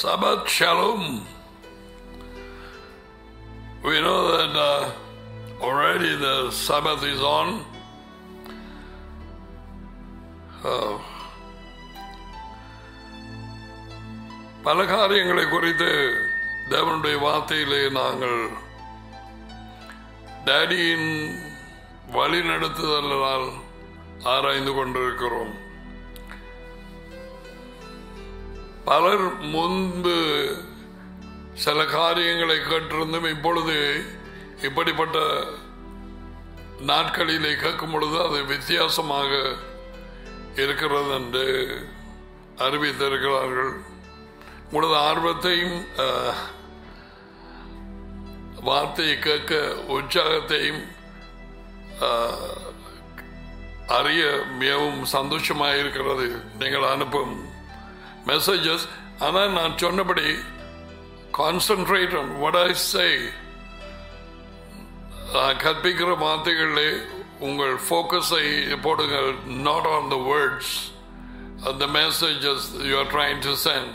Sabbath Shalom. We know that uh, already the Sabbath is on. Uh, பல காரியங்களை குறித்து தேவனுடைய வார்த்தையிலே நாங்கள் டேடியின் வழி நடத்துதலால் ஆராய்ந்து கொண்டிருக்கிறோம் பலர் முன்பு சில காரியங்களை கேட்டிருந்தும் இப்பொழுது இப்படிப்பட்ட நாட்களிலே கேட்கும் பொழுது அது வித்தியாசமாக இருக்கிறது என்று அறிவித்திருக்கிறார்கள் உங்களது ஆர்வத்தையும் அஹ், வார்த்தையை கேட்க உற்சாகத்தையும் அஹ், அறிய மிகவும் சந்தோஷமாக இருக்கிறது நீங்கள் அனுப்பும் மெசேஜஸ் ஆனால் நான் சொன்னபடி concentrate on what I say நான் கற்பிக்கிற வார்த்தைகளிலே உங்கள் ஃபோக்கஸை போடுங்கள் not on the words the messages you are trying to send.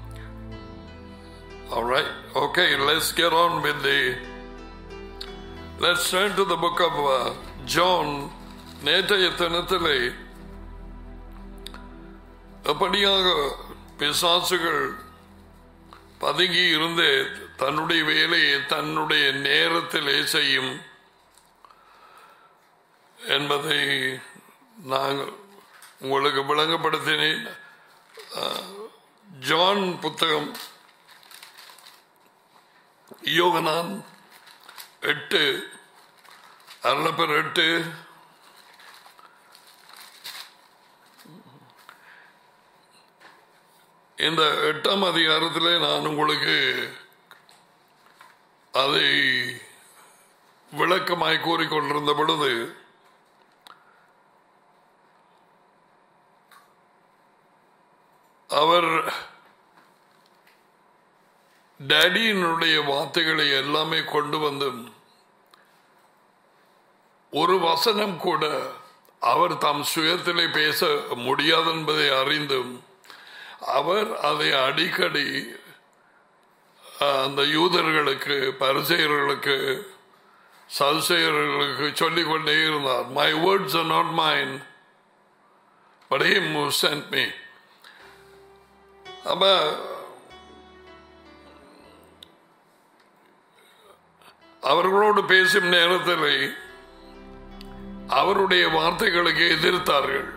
All right. Okay, let's get on with the. Let's turn to the book of uh, John. நேற்றைய தினத்திலே எப்படியாக பிசாசுகள் பதுங்கி இருந்து தன்னுடைய வேலையை தன்னுடைய நேரத்திலே செய்யும் என்பதை நாங்கள் உங்களுக்கு விளங்கப்படுத்தினேன் அஹ், ஜான் புத்தகம் யோகனான் எட்டு அருளப்பர் எட்டு இந்த எட்டாம் அதிகாரத்திலே நான் உங்களுக்கு அதை விளக்கமாய் கூறிக்கொண்டிருந்த பொழுது அவர் டேடியினுடைய வார்த்தைகளை எல்லாமே கொண்டு வந்து ஒரு வசனம் கூட அவர் தம் சுயத்திலே பேச முடியாது என்பதை அறிந்தும் அவர் அதை அடிக்கடி அஹ், அந்த யூதர்களுக்கு பரிசெயர்களுக்கு சதுசெயர்களுக்கு சொல்லிக் கொண்டே இருந்தார் my words are not mine but him who sent me அப்ப அவர்களோடு பேசும் நேரத்தில் அவருடைய வார்த்தைகளுக்கு எதிர்த்தார்கள்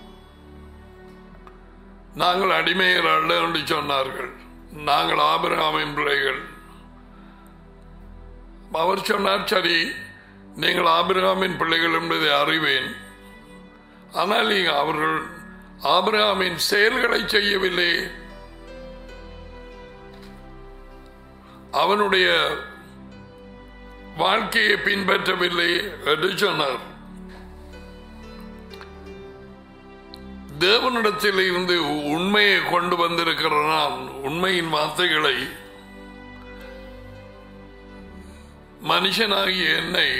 நாங்கள் அடிமையர் அல்ல என்று சொன்னார்கள் நாங்கள் ஆபிரகாமின் பிள்ளைகள் அவர் சொன்னார் சரி நீங்கள் ஆபிரகாமின் பிள்ளைகள் என்பதை அறிவேன் ஆனால் நீங்க அவர்கள் ஆபிரகாமின் செயல்களை செய்யவில்லை அவனுடைய வாழ்க்கையை பின்பற்றவில்லை என்று சொன்னார் தேவனிடத்தில் இருந்து உண்மையை கொண்டு வந்திருக்கிற நான் உண்மையின் வார்த்தைகளை மனுஷனாகிய என்னை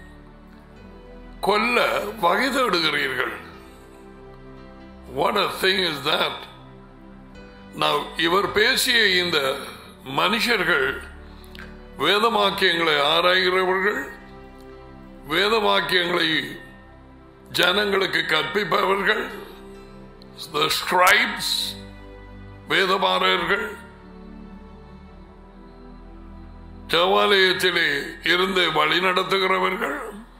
கொல்ல வகை தேடுகிறீர்கள் What a thing is that? Now, இவர் பேசிய இந்த மனுஷர்கள் வேதவாக்கியங்களை ஆராய்கிறவர்கள் வேதவாக்கியங்களை ஜனங்களுக்கு கற்பிப்பவர்கள் the scribes வேதபாரர்கள் தேவாலயத்திலே இருந்து வழி நடத்துகிறவர்கள்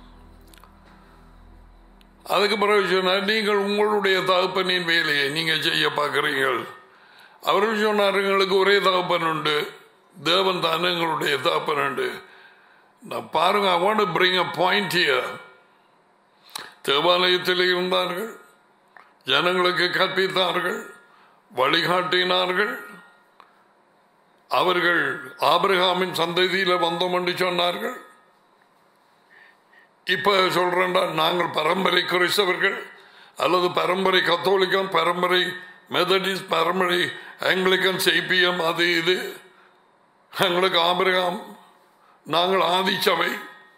அதுக்கு பிறகு சொன்னார் நீங்கள் உங்களுடைய தகப்பனின் வேலையை நீங்க செய்ய பார்க்கிறீர்கள் அவர்கள் சொன்னார் எங்களுக்கு ஒரே தகப்பன் உண்டு தேவன் தான் எங்களுடைய தகப்பன் உண்டு நான் பாருங்க I want to bring a point here தேவாலயத்தில் இருந்தார்கள் ஜனங்களுக்கு கற்பித்தார்கள் வழிகாட்டினார்கள் அவர்கள் ஆபிரகாமின் சந்ததியில வந்தோம் என்று சொன்னார்கள் இப்ப சொல்றேன்டா நாங்கள் பரம்பரை கிறிஸ்தவர்கள் அல்லது பரம்பரை கத்தோலிக்கம் பரம்பரை மெதடிஸ்ட் பரம்பரை ஆங்கிலிக்கன் சிபிஎம் அது இது எங்களுக்கு ஆபிரகாம் நாங்கள் ஆதிச்சபை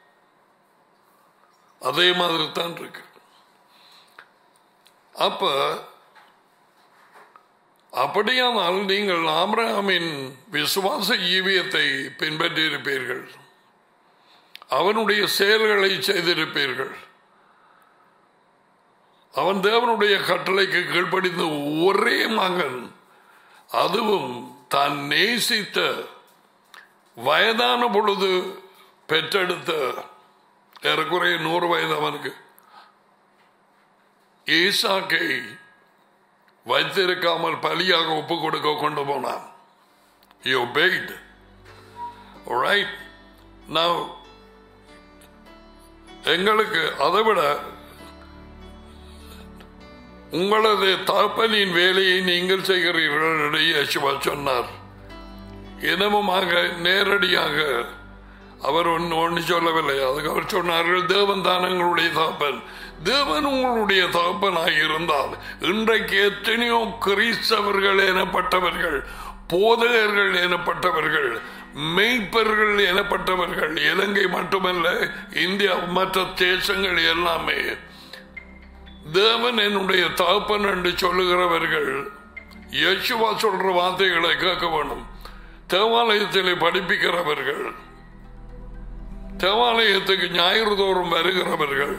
அதே மாதிரி தான் இருக்கு அப்ப அப்படியானால் நீங்கள் ஆபிரகாமின் விசுவாச ஈவியத்தை பின்பற்றியிருப்பீர்கள் அவனுடைய செயல்களை செய்திருப்பீர்கள் அவன் தேவனுடைய கட்டளைக்கு கீழ்ப்படிந்த ஒரே மகன் அதுவும் தான் நேசித்த வயதான பொழுது பெற்றெடுத்த ஏறக்குறைய நூறு வயது அவனுக்கு ஈசாக்கை வைத்திருக்காமல் பலியாக ஒப்பு கொடுக்க கொண்டு போனான் He obeyed. All right. Now, எங்களுக்கு அதை விட உங்களது தகப்பனின் வேலையை நீங்கள் செய்கிறீர்கள் என்று இயேசுவா சொன்னார் இனமுமாக நேரடியாக அவர் ஒன்று ஒன்று சொல்லவில்லை அதுக்கு அவர் சொன்னார்கள் தேவன் தான் எங்களுடைய தகப்பன் தேவன் உங்களுடைய தகப்பனாக இருந்தால் இன்றைக்கு எத்தனையோ கிறிஸ்தவர்கள் எனப்பட்டவர்கள் போதகர்கள் எனப்பட்டவர்கள் மெய்ப்பர்கள் எனப்பட்டவர்கள் இலங்கை மட்டுமல்ல இந்தியா மற்ற தேசங்கள் எல்லாமே தேவன் என்னுடைய தகப்பன் என்று சொல்லுகிறவர்கள் யேசுவா சொல்ற வார்த்தைகளை கேட்க வேண்டும் தேவாலயத்திலே படிப்பிக்கிறவர்கள் தேவாலயத்துக்கு ஞாயிறு தோறும் வருகிறவர்கள்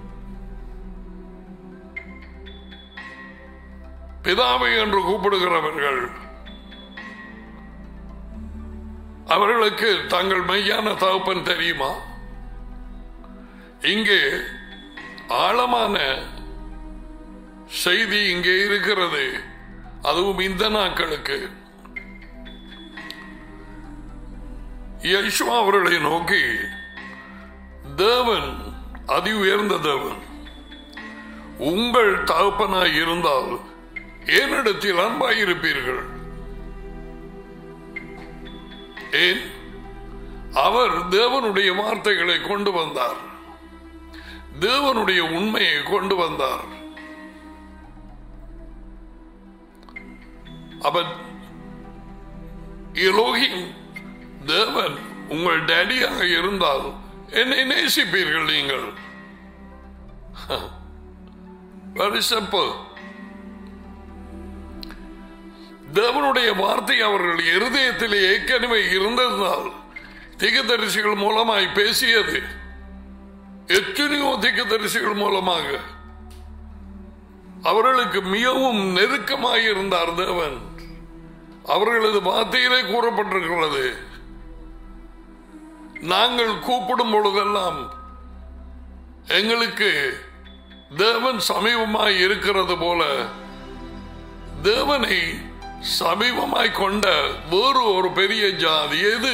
பிதாவை என்று கூப்பிடுகிறவர்கள் அவர்களுக்கு தங்கள் மெய்யான தகப்பன் தெரியுமா இங்கே ஆழமான செய்தி இங்கே இருக்கிறது அதுவும் இந்த நாட்களுக்கு யேசுவா அவர்களை நோக்கி தேவன் அதி உயர்ந்த தேவன் உங்கள் தகப்பனாய் இருந்தால் ஏனிடத்தில் அன்பாயிருப்பீர்கள் ஏன் அவர் தேவனுடைய வார்த்தைகளை கொண்டு வந்தார் தேவனுடைய உண்மையை கொண்டு வந்தார் அவர் எலோகின் தேவன் உங்கள் டேடியாக இருந்தால் என்னை நேசிப்பீர்கள் நீங்கள் Very simple. தேவனுடைய வார்த்தை அவர்கள் இருதயத்தில் ஏற்கனவே இருந்ததால் திகதரிசிகள் மூலமாய் பேசியது எத்தனையோ திகதரிசிகள் மூலமாக அவர்களுக்கு மிகவும் நெருக்கமாக இருந்தார் தேவன் அவர்களது வார்த்தையிலே கூறப்பட்டிருக்கிறது நாங்கள் கூப்பிடும் பொழுதெல்லாம் எங்களுக்கு தேவன் சமீபமாய் இருக்கிறது போல தேவனை சமீபமாய் கொண்ட வேறு ஒரு பெரிய ஜாதி எது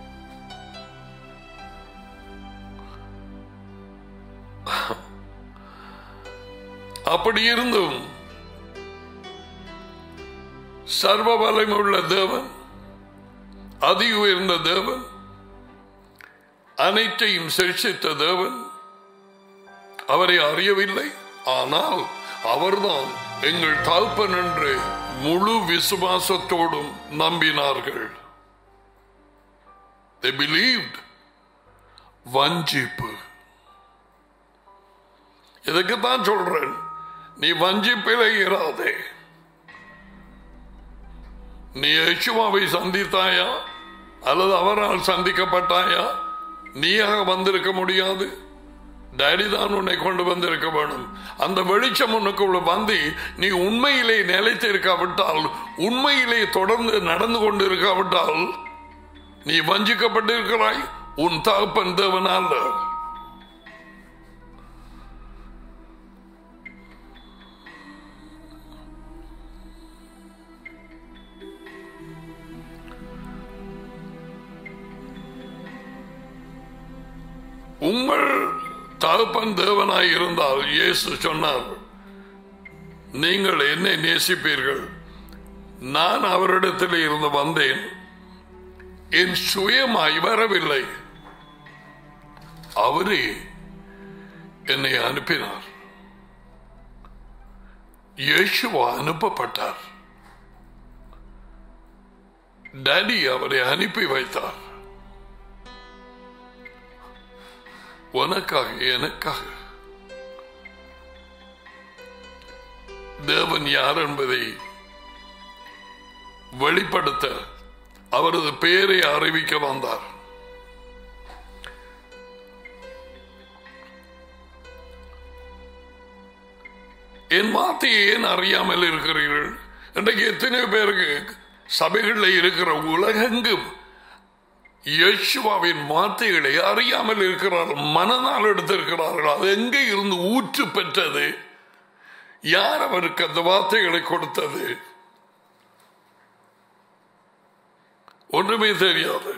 அப்படி இருந்தும் சர்வ வல்லமையுள்ள தேவன் அதி உயர்ந்த தேவன் அனைத்தையும் சிருஷித்த தேவன் அவரை அறியவில்லை ஆனால் அவர்தான் எங்கள் தாழ்ப்பன் என்று முழு விசுவாசத்தோடும் நம்பினார்கள் They believed. வஞ்சிப்பு இதுக்குத்தான் சொல்றேன் நீ வஞ்சிப்பிலே இராதே நீ யேசுவாவை சந்தித்தாயா அல்லது அவரால் சந்திக்கப்பட்டாயா நீயாக வந்திருக்க முடியாது டேடி தான் உன்னை கொண்டு வந்திருக்க வேணும் அந்த வெளிச்சம் உனக்குள்ள வந்து நீ உண்மையிலே நிலைத்து இருக்காவிட்டால் உண்மையிலே தொடர்ந்து நடந்து கொண்டு இருக்காவிட்டால் நீ வஞ்சிக்கப்பட்டிருக்கிறாய் உன் தகப்பன் தேவனால உங்கள் தகப்பன் தேவனாய் இருந்தால் இயேசு சொன்னார் நீங்கள் என்னை நேசிப்பீர்கள் நான் அவரிடத்தில் இருந்து வந்தேன் என் சுயமாய் வரவில்லை அவரே என்னை அனுப்பினார் இயேசுவா அனுப்பப்பட்டார் டேடி அவரை அனுப்பி வைத்தார் உனக்காக எனக்காக தேவன் யார் என்பதை வெளிப்படுத்த அவரது பெயரை அறிவிக்க வந்தார் என் வார்த்தையை ஏன் அறியாமல் இருக்கிறீர்கள் இன்றைக்கு எத்தனை பேருக்கு சபைகளில் இருக்கிற உலகெங்கும் யேசுவாவின் வார்த்தைகளை அறியாமல் இருக்கிறார்கள் மனநாள் எடுத்திருக்கிறார்கள் அது எங்கே இருந்து ஊற்று பெற்றது யார் அவருக்கு அந்த வார்த்தைகளை கொடுத்தது ஒன்றுமே தெரியாது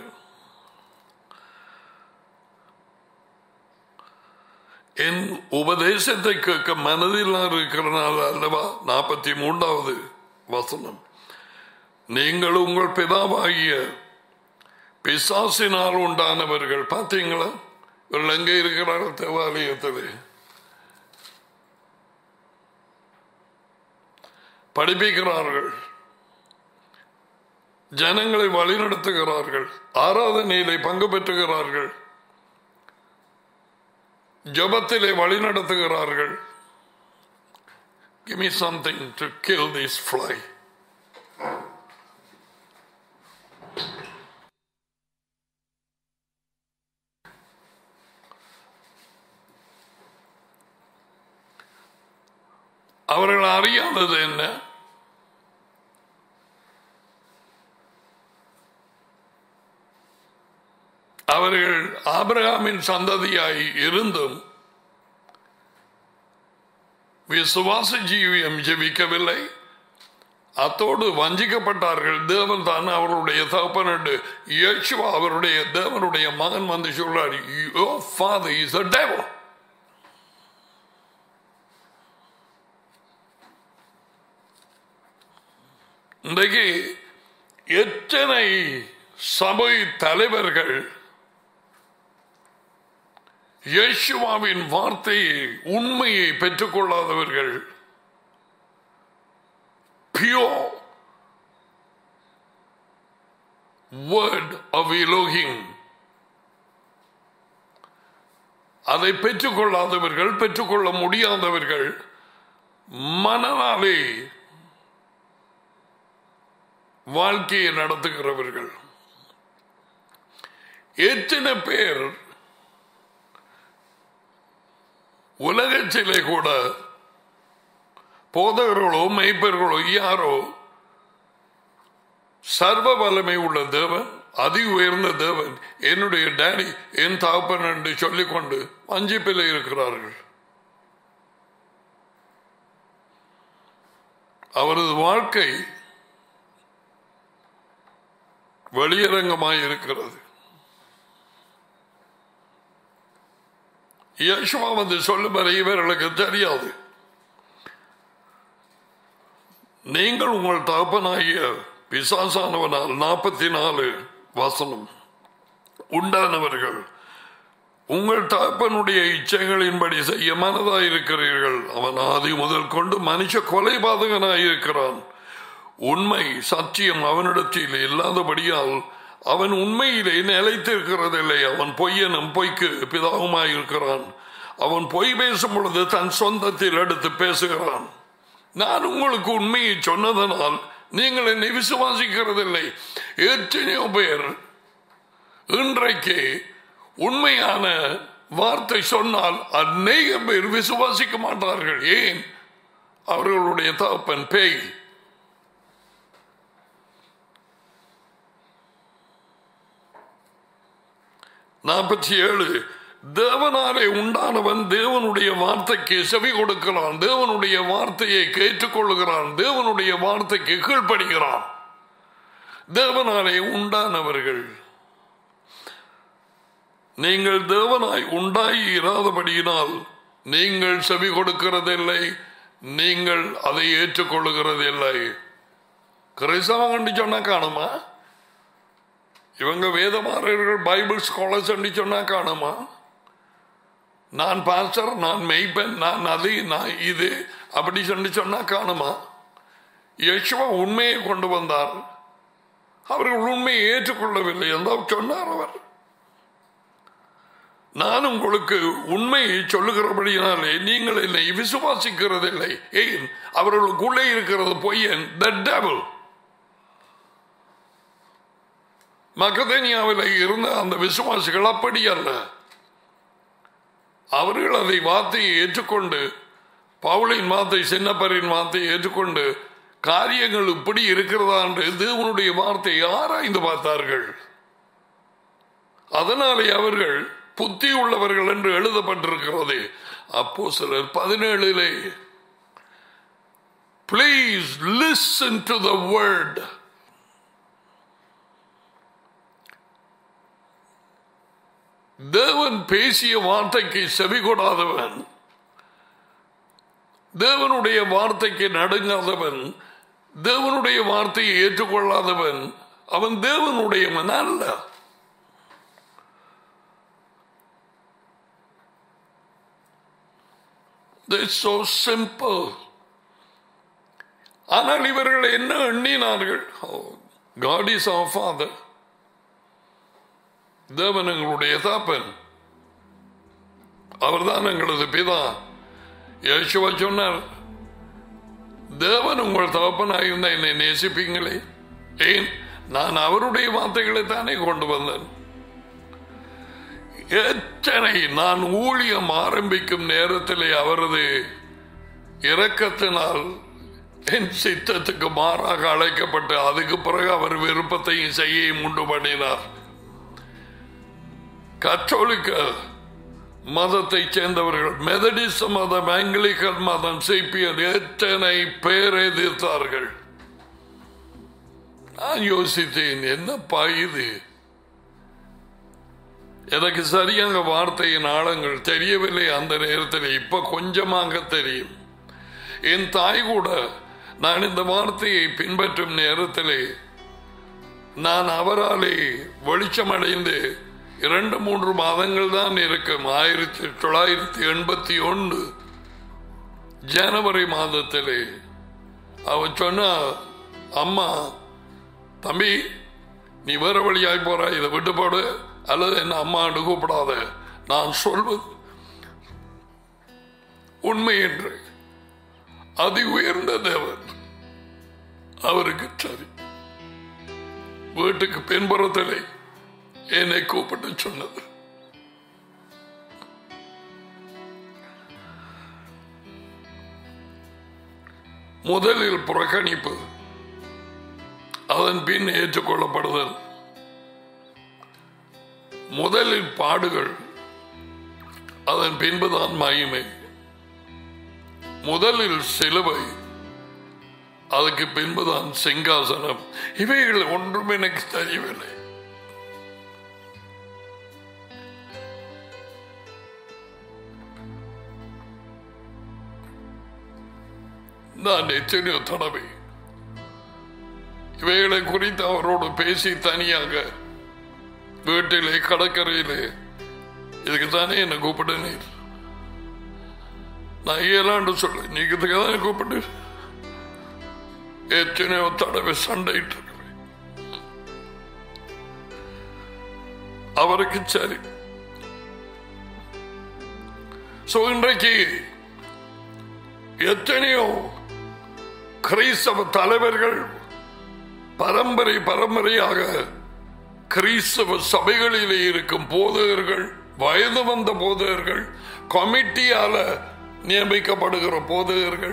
என் உபதேசத்தை கேட்க மனதில் இருக்கிறனால அல்லவா நாற்பத்தி மூன்றாவது வசனம் நீங்கள் உங்கள் பிதாவாகிய பிசாசினால் உண்டானவர்கள் பார்த்தீங்களா இவர்கள் எங்கே இருக்கிறார்கள் தேவாலயத்தில் படிப்பிக்கிறார்கள் ஜனங்களை வழிநடத்துகிறார்கள் ஆராதனையிலே பங்கு பெற்றுகிறார்கள் ஜபத்திலே வழிநடத்துகிறார்கள் Give me something to kill this fly. அவர்கள் அறியாதது என்ன அவர்கள் ஆபிரகாமின் சந்ததியாய் இருந்தும் விசுவாச ஜீவியம் ஜெபிக்கவில்லை அத்தோடு வஞ்சிக்கப்பட்டார்கள் தேவன் தான் அவருடைய தகப்பன் என்று இயேசுவா அவருடைய தேவனுடைய மகன் வந்து சொல்றார் Your father is a devil. இன்றைக்கு எத்தனை சபை தலைவர்கள் இயேசுவாவின் வார்த்தையை உண்மையை பெற்றுக்கொள்ளாதவர்கள் பியோர் வேர்ட் ஆஃப் Elohim அதை பெற்றுக்கொள்ளாதவர்கள் பெற்றுக்கொள்ள முடியாதவர்கள் மனநாளே வாழ்க்கையை நடத்துகிறவர்கள் எத்தனை பேர் உலகத்திலே கூட போதகர்களோ மெய்ப்பர்களோ யாரோ சர்வ வல்லமை உள்ள தேவன் அதி உயர்ந்த தேவன் என்னுடைய டேடி என் தகப்பன் என்று சொல்லிக்கொண்டு வஞ்சிப்பில் இருக்கிறார்கள் அவரது வாழ்க்கை வெளியரங்கமாய் இருக்கிறது யேசுவா வந்து சொல்லும் வரை இவர்களுக்கு தெரியாது நீங்கள் உங்கள் தகப்பனாகிய பிசாசானவனால் நாற்பத்தி நாலு வசனம் உண்டானவர்கள் உங்கள் தகப்பனுடைய இச்சைகளின்படி செய்ய மனதாய் இருக்கிறீர்கள் அவன் ஆதி முதல் கொண்டு மனுஷ கொலைபாதகனாய் இருக்கிறான் உண்மை சத்தியம் அவனிடத்தில் இல்லாதபடியால் அவன் உண்மையிலே நிலைத்திருக்கிறதில்லை அவன் பொய்யனும் பொய்க்கு பிதாவுமாயிருக்கிறான் அவன் பொய் பேசும் பொழுது தன் சொந்தத்தில் எடுத்து பேசுகிறான் நான் உங்களுக்கு உண்மையை சொன்னதனால் நீங்கள் என்னை விசுவாசிக்கிறதில்லை எத்தனையோ பேர் இன்றைக்கு உண்மையான வார்த்தை சொன்னால் அநேகம் பேர் விசுவாசிக்க மாட்டார்கள் ஏன் அவர்களுடைய தகப்பன் பேய் நாற்பத்தி ஏழு தேவனாலே உண்டானவன் தேவனுடைய வார்த்தைக்கு செவி கொடுக்கிறான் தேவனுடைய வார்த்தையை கேட்டுக்கொள்கிறான் தேவனுடைய வார்த்தைக்கு கீழ்ப்படுகிறான் தேவனாலே உண்டானவர்கள் நீங்கள் தேவனாய் உண்டாகி இராதபடியினால் நீங்கள் செவி கொடுக்கிறதில்லை நீங்கள் அதை ஏற்றுக்கொள்ளுகிறதில்லை கிறிஸ்தவம் கண்டு சொன்னா காணுமா இவங்க வேதமாரர்கள் பைபிள் ஸ்காலர்ஸ் சொன்னா காணுமா நான் பாஸ்டர் நான் மெய்ப்பன் நான் அது நான் இது அப்படி சொல்லி சொன்னா காணுமா யசுவா உண்மையை கொண்டு வந்தார் அவர்கள் உண்மையை ஏற்றுக்கொள்ளவில்லை என்று சொன்னார் அவர் நான் உங்களுக்கு உண்மையை சொல்லுகிறபடியினாலே நீங்கள் என்னை விசுவாசிக்கிறதில்லை ஏன் அவர்களுக்குள்ளே இருக்கிறது பொய்யன் த டெவல் மக்கதேனியாவில் இருந்த அந்த விசுவாசிகள் அப்படி அல்ல அவர்கள் அதை வார்த்தையை ஏற்றுக்கொண்டு பவுலின் வார்த்தை சின்னப்பரின் வார்த்தையை ஏற்றுக்கொண்டு காரியங்கள் இப்படி இருக்கிறதா என்று தேவனுடைய வார்த்தையை ஆராய்ந்து பார்த்தார்கள் அதனாலே அவர்கள் புத்தி உள்ளவர்கள் என்று எழுதப்பட்டிருக்கிறது அப்போ சிலர் பதினேழிலே please listen to the word தேவன் பேசிய வார்த்தைக்கு செவி கொடாதவன் தேவனுடைய வார்த்தைக்கு நடுங்காதவன் தேவனுடைய வார்த்தையை ஏற்றுக்கொள்ளாதவன் அவன் தேவனுடையவன் அல்ல They're so simple. ஆனால் இவர்கள் என்ன எண்ணினார்கள் காட் இஸ் அவர் ஃபாதர் தேவன் எங்களுடைய தாப்பன் அவர்தான் எங்களது பிதா யேசுவா சொன்னார் தேவன் உங்கள் தகப்பனாக இருந்த என்னை நேசிப்பீங்களே ஏன் நான் அவருடைய வார்த்தைகளை தானே கொண்டு வந்தேன் எத்தனை நான் ஊழியம் ஆரம்பிக்கும் நேரத்திலே அவரது இரக்கத்தினால் என் சித்தத்துக்கு மாறாக அழைக்கப்பட்டு அதுக்கு பிறகு அவர் விருப்பத்தையும் செய்ய உண்டு பண்ணினார் கத்தோலிக்க மதத்தை சேர்ந்தவர்கள் மெதடிச மதம் ஆங்கிலிக்கன் மதம் சிபிஎன் எத்தனை பேர் எதிர்த்தார்கள் நான் யோசித்தேன் என்னப்பா இது எனக்கு சரியாக வார்த்தையின் ஆழங்கள் தெரியவில்லை அந்த நேரத்தில் இப்ப கொஞ்சமாக தெரியும் என் தாய் கூட நான் இந்த வார்த்தையை பின்பற்றும் நேரத்திலே நான் அவராலே வெளிச்சமடைந்து இரண்டு மூன்று மாதங்கள் தான் இருக்கும் ஆயிரத்தி தொள்ளாயிரத்தி எண்பத்தி ஒன்று ஜனவரி மாதத்திலே அவ சொன்ன அம்மா தம்பி நீ வேற வழியாய் போற இதை விட்டு போடு அல்லது என்ன அம்மாண்டு கூப்பிடாத நான் சொல்வது உண்மை என்று அதி உயர்ந்த தேவன் அவருக்கு சரி வீட்டுக்கு பின்புறத்திலே என்னை கூப்பிட்டு சொன்னது முதலில் புறக்கணிப்பு அதன் பின் ஏற்றுக்கொள்ளப்படுதல் முதலில் பாடுகள் அதன் பின்புதான் மகிமை முதலில் சிலுவை அதுக்கு பின்புதான் சிங்காசனம் இவைகள் ஒன்றும் எனக்கு தெரியவில்லை நான் எத்தனையோ தடவை இவைகளை குறித்து அவரோடு பேசி தனியாக வீட்டிலே கடற்கரையிலே இதுக்கு தானே என்னை கூப்பிடு நீர் நான் இயலாண்டு சொல்ல நீங்க இதுக்கு தானே கூப்பிட்டு எத்தனையோ தடவை சண்டையிட்டு இருக்கிறேன் அவருக்கு சரி சோ இன்றைக்கு எத்தனையோ கிறிஸ்தவ தலைவர்கள் பரம்பரை பரம்பரையாக கிறிஸ்தவ சபைகளிலே இருக்கும் போதகர்கள் வயது வந்த போதகர்கள் கமிட்டியால நியமிக்கப்படுகிற போதகர்கள்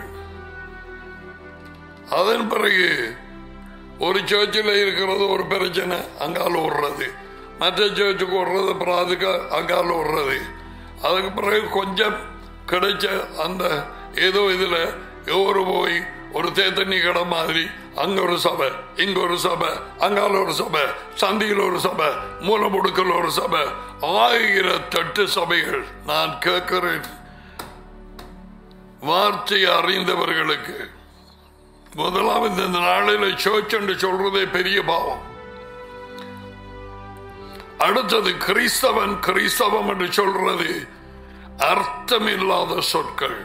அதன் பிறகு ஒரு சர்ச்சில் இருக்கிறது ஒரு பிரச்சனை அங்கால ஓடுறது மற்ற சர்ச்சுக்கு ஓடுறது அப்புறம் அதுக்கு அங்கால ஓடுறது அதுக்கு பிறகு கொஞ்சம் கிடைச்ச அந்த ஏதோ இதுல ஒரு போய் ஒரு தேத்தண்ணி கடை மாதிரி அங்க ஒரு சபை இங்க ஒரு சபை அங்கால ஒரு சபை சந்தியில் ஒரு சபை மூலமுடுக்கல் ஒரு சபை ஆயிரத்தெட்டு சபைகள் நான் கேட்கிறேன் வார்த்தை அறிந்தவர்களுக்கு முதலாவது இந்த நாளில் சர்ச் என்று சொல்றதே பெரிய பாவம் அடுத்தது கிறிஸ்தவன் கிறிஸ்தவம் என்று சொல்றது அர்த்தமில்லாத சொற்கள்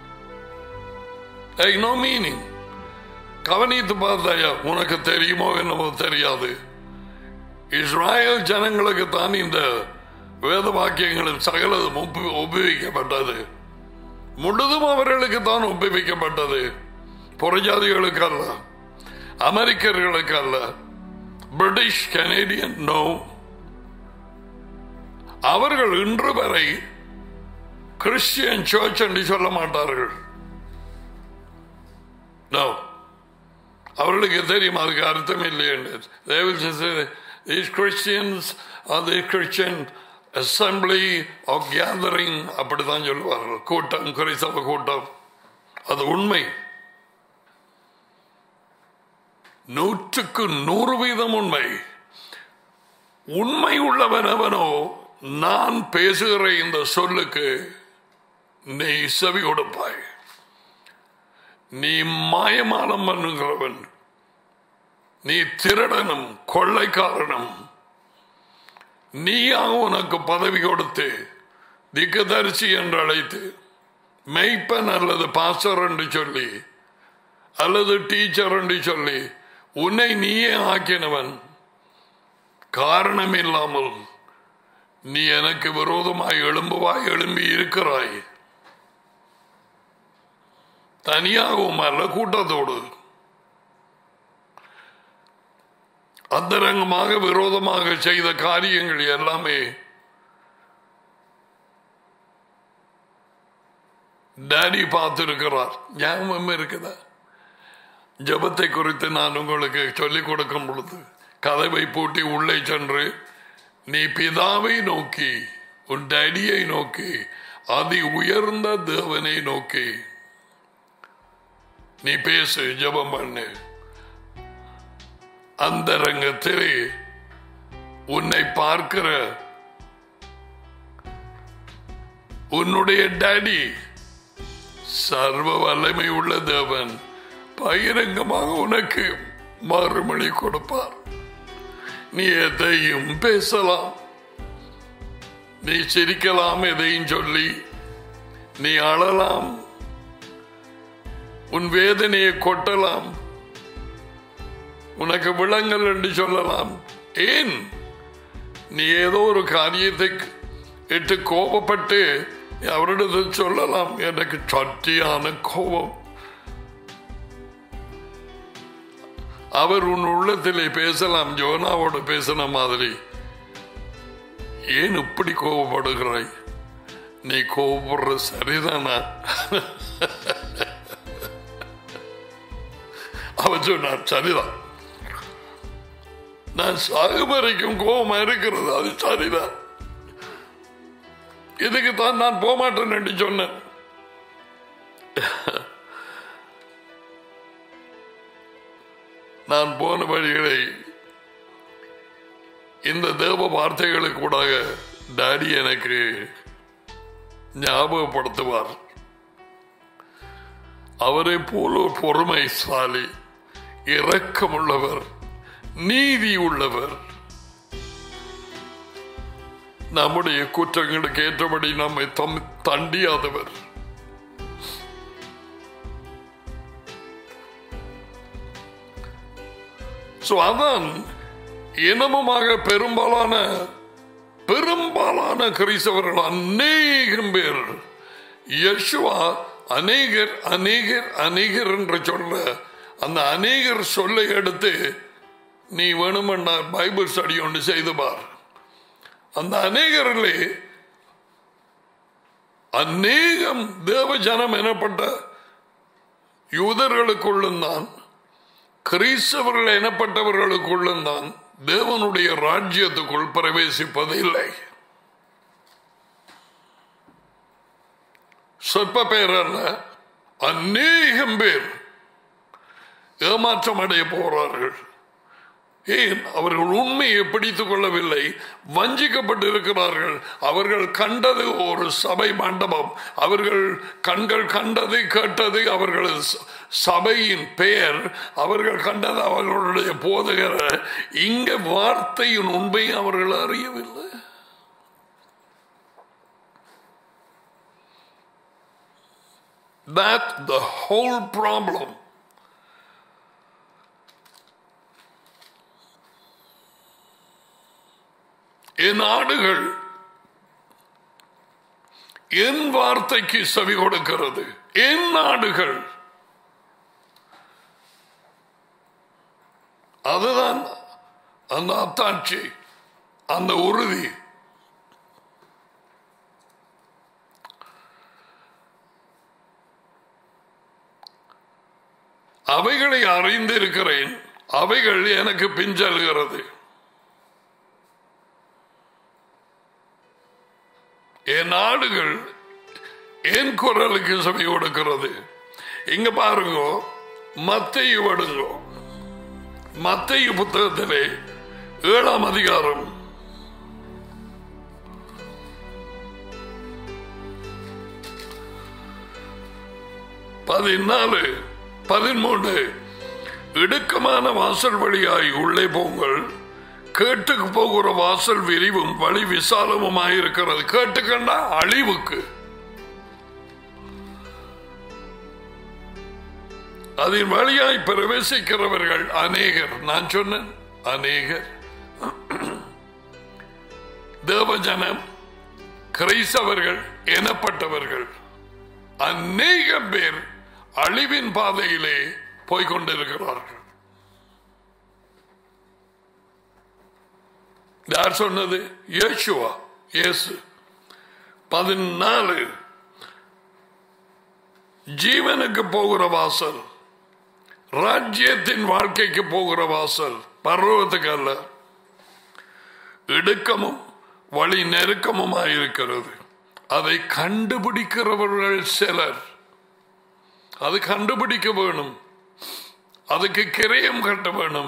நோ மீனிங் கவனித்து பார்த்தாயா உனக்கு தெரியுமோ என்னமோ தெரியாது இஸ்ராயல் ஜனங்களுக்கு தான் இந்த வேத வாக்கியங்களில் சகலதும் ஒப்பு உபயோகிக்கப்பட்டது முழுதும் அவர்களுக்கு தான் ஒப்புவிக்கப்பட்டது புறஜாதிகளுக்கு அல்ல அமெரிக்கர்களுக்கு அல்ல பிரிட்டிஷ் கனேடியன் நோ அவர்கள் இன்று வரை கிறிஸ்டியன் சர்ச் என்று சொல்ல மாட்டார்கள் No. அவர்களுக்கு தெரியும் அதுக்கு அர்த்தம் இல்லை என்று They will just say, these Christians are the Christian assembly or gathering அப்படித்தான் சொல்லுவார்கள் கூட்டம் கிறிஸ்தவ கூட்டம் அது உண்மை நூற்றுக்கு நூறு வீதம் உண்மை உண்மை உள்ளவன் அவனோ நான் பேசுகிற இந்த சொல்லுக்கு நீ செவி கொடுப்பாய் நீ மாயமானம் பண்ணுகிறவன் நீ திருடனும் கொள்ளைக்காரனும் நீயா உனக்கு பதவி கொடுத்து திக்கதரிசி என்று அழைத்து மெய்ப்பன் அல்லது பாஸ்டர் என்று சொல்லி அல்லது டீச்சர் என்று சொல்லி உன்னை நீயே ஆக்கினவன் காரணம் இல்லாமல் நீ எனக்கு விரோதமாய் எழும்புவாய் எழும்பி இருக்கிறாய் தனியாகவும் அல்ல கூட்டத்தோடு அந்தரங்கமாக விரோதமாக செய்த காரியங்கள் எல்லாமே டேடி பார்த்திருக்கிறார் ஞாபகம் இருக்குதா ஜபத்தை குறித்து நான் உங்களுக்கு சொல்லிக் கொடுக்கும் பொழுது கதவை பூட்டி உள்ளே சென்று நீ பிதாவை நோக்கி உன் டேடியை நோக்கி அதி உயர்ந்த தேவனை நோக்கி நீ பேசு ஜபம் பண்ணு அந்த ரங்கத்திலே உன்னை பார்க்கிற உன்னுடைய டேடி சர்வ வல்லமை உள்ள தேவன் பகிரங்கமாக உனக்கு மறுமொழி கொடுப்பார் நீ எதையும் பேசலாம் நீ சிரிக்கலாம் எதையும் சொல்லி நீ அழலாம் உன் வேதனையை கொட்டலாம் உனக்கு விளங்கல் என்று சொல்லலாம் ஏன் நீ ஏதோ ஒரு காரியத்தை இட்டு கோபப்பட்டு அவரிடத்தில் சொல்லலாம் எனக்கு சட்டியான கோபம் அவர் உன் உள்ளத்திலே பேசலாம் ஜோனாவோட பேசின மாதிரி ஏன் இப்படி கோபப்படுகிறாய் நீ கோபப்படுற சரிதானா அவன் சொன்னார் சரிதான் நான் சாகு வரைக்கும் கோபமா இருக்கிறது அது சரிதான் இதுக்கு தான் நான் போக மாட்டேன் என்று சொன்னேன் நான் போன வழிகளை இந்த தேவ வார்த்தைகளுக்கு கூட டாடி எனக்கு ஞாபகப்படுத்துவார் அவரை போல ஒரு பொறுமைசாலி இரக்கமுள்ளவர் நீதி உள்ளவர் நம்முடைய குற்றங்களுக்கு ஏற்றபடி நம்மை தம் தண்டியாதவர் So, அதான் இனமுமாக பெரும்பாலான பெரும்பாலான கிறிஸ்தவர்கள் அநேகம் பேர் யசுவா அநேகர் அநேகர் அநேகர் என்று சொல்ற அந்த அநேகர் சொல்லை எடுத்து நீ வேணுமென்னா பைபிள் ஸ்டடி ஒன்று செய்து பார் அந்த அநேகரிலே அநேகம் தேவ ஜனம் எனப்பட்ட யூதர்களுக்குள்ளும் தான் கிறிஸ்தவர்கள் எனப்பட்டவர்களுக்குள்ளும் தான் தேவனுடைய ராஜ்யத்துக்குள் பிரவேசிப்பதில்லை சொற்ப பேர் அல்ல அநேகம் பேர் ஏமாற்றம் அடைய போறார்கள் ஏன் அவர்கள் உண்மையை பிடித்துக் கொள்ளவில்லை வஞ்சிக்கப்பட்டிருக்கிறார்கள் அவர்கள் கண்டது ஒரு சபை மண்டபம் அவர்கள் கண்கள் கண்டது கேட்டது அவர்கள் சபையின் பெயர் அவர்கள் கண்டது அவர்களுடைய போதகர இங்க வார்த்தையின் உண்மை அவர்கள் அறியவில்லை That the whole problem. என் ஆடுகள் என் வார்த்தைக்கு செவி கொடுக்கிறது என் நாடுகள் அதுதான் அந்த அத்தாட்சி அந்த உறுதி அவைகளை அறிந்திருக்கிறேன் அவைகள் எனக்கு பிஞ்சல்கிறது என் நாடுகள் என் குரலுக்கு செவி கொடுக்கிறது இங்க பாருங்க மத்தையு வடுங்கோ மத்தையு புத்தகத்திலே ஏழாம் அதிகாரம் பதினாலு பதிமூன்று இடுக்கமான வாசல் வழியாய் உள்ளே போங்கள் கேட்டுக்கு போகிற வாசல் விரிவும் வழி விசாலமுமாயிருக்கிறது கேட்டுக்கண்டா அழிவுக்கு அதன் வழியாய் பிரவேசிக்கிறவர்கள் அநேகர் நான் சொன்னேன் அநேகர் தேவஜனம் கிரைஸ்தவர்கள் எனப்பட்டவர்கள் அநேக பேர் அழிவின் பாதையிலே போய்கொண்டிருக்கிறார்கள் யார் சொன்னது இயேசுவா இயேசு பதினாலு ஜீவனுக்கு போகிற வாசல் ராஜ்யத்தின் வாழ்க்கைக்கு போகிற வாசல் பருவத்துக்கு அல்ல இடுக்கமும் வழி நெருக்கமுமாயிருக்கிறது அதை கண்டுபிடிக்கிறவர்கள் சிலர் அது கண்டுபிடிக்க வேணும் அதுக்கு கிரயம் கட்ட வேணும்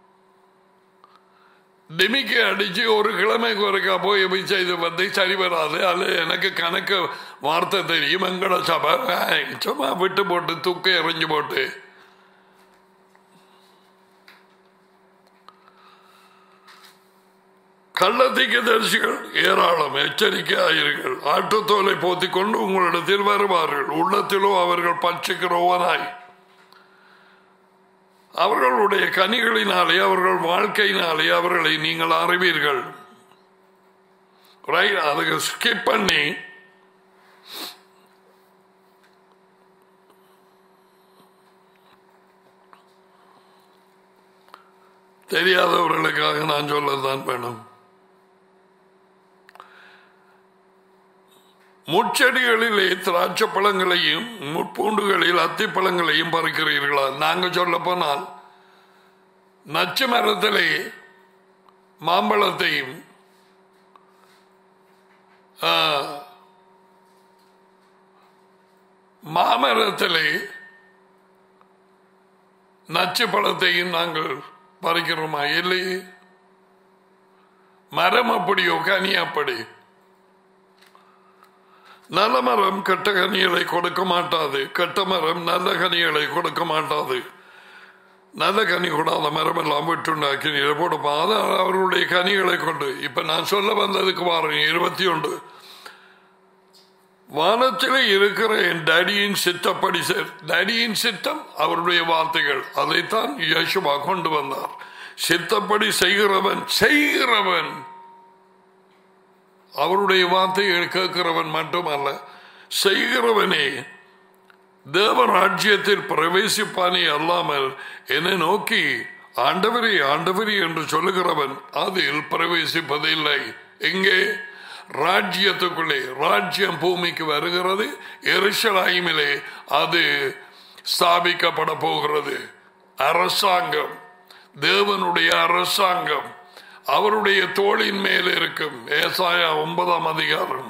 டிமிக்கி அடிச்சு ஒரு கிழமைக்கு ஒருக்கா போய் போய் செய்து வந்து சரி வராது அது எனக்கு கணக்கு வார்த்தை தெரியும் எங்கட சபை சும்மா விட்டு போட்டு தூக்க எறிஞ்சு போட்டு கள்ளத்திக்கு தரிசிகள் ஏராளம் எச்சரிக்கையாயிருங்கள் ஆட்டுத்தோலை போத்திக் கொண்டு உங்களிடத்தில் வருவார்கள் உள்ளத்திலோ அவர்கள் பட்சிக்கிறோவனாய் அவர்களுடைய கனிகளினாலே அவர்கள் வாழ்க்கையினாலே அவர்களை நீங்கள் அறிவீர்கள் ரைட் அதுக்கு ஸ்கிப் பண்ணி தெரியாதவர்களுக்காக நான் சொல்லத்தான் வேணும் முச்செடிகளிலே திராட்சை பழங்களையும் முட்பூண்டுகளில் அத்தி பழங்களையும் பறிக்கிறீர்களா நாங்க சொல்ல போனால் நச்சு மரத்திலே மாம்பழத்தையும் ஆ, மாமரத்திலே நச்சு பழத்தையும் நாங்கள் பறிக்கிறோமா இல்லையே மரம் அப்படியோ கனி அப்படி நல்ல மரம் கெட்ட கனிகளை கொடுக்க மாட்டாது கெட்ட மரம் நல்ல கனிகளை கொடுக்க மாட்டாது நல்ல கனி கூடாத மரம் எல்லாம் விட்டுண்டாக்கி போடுப்பா அதான் அவர்களுடைய கனிகளை கொண்டு இப்ப நான் சொல்ல வந்ததுக்கு பாருங்க இருபத்தி ஒன்று வானத்தில் இருக்கிற என் டேடியின் சித்தப்படி செய்- டேடியின் சித்தம் அவருடைய வார்த்தைகள் அதைத்தான் யேசுவா கொண்டு வந்தார் சித்தப்படி செய்கிறவன் செய்கிறவன் அவருடைய வார்த்தைகள் கேட்கிறவன் மட்டுமல்ல செய்கிறவனே தேவராஜ்யத்தில் பிரவேசிப்பானே அல்லாமல் என்னை நோக்கி ஆண்டவரே ஆண்டவரே என்று சொல்லுகிறவன் அதில் பிரவேசிப்பதில்லை எங்கே ராஜ்யத்துக்குள்ளே ராஜ்யம் பூமிக்கு வருகிறது எருசலாயிமிலே அது ஸ்தாபிக்கப்பட போகிறது அரசாங்கம் தேவனுடைய அரசாங்கம் அவருடைய தோளின் மேல் இருக்கும் ஏசாயா ஒன்பதாம் அதிகாரம்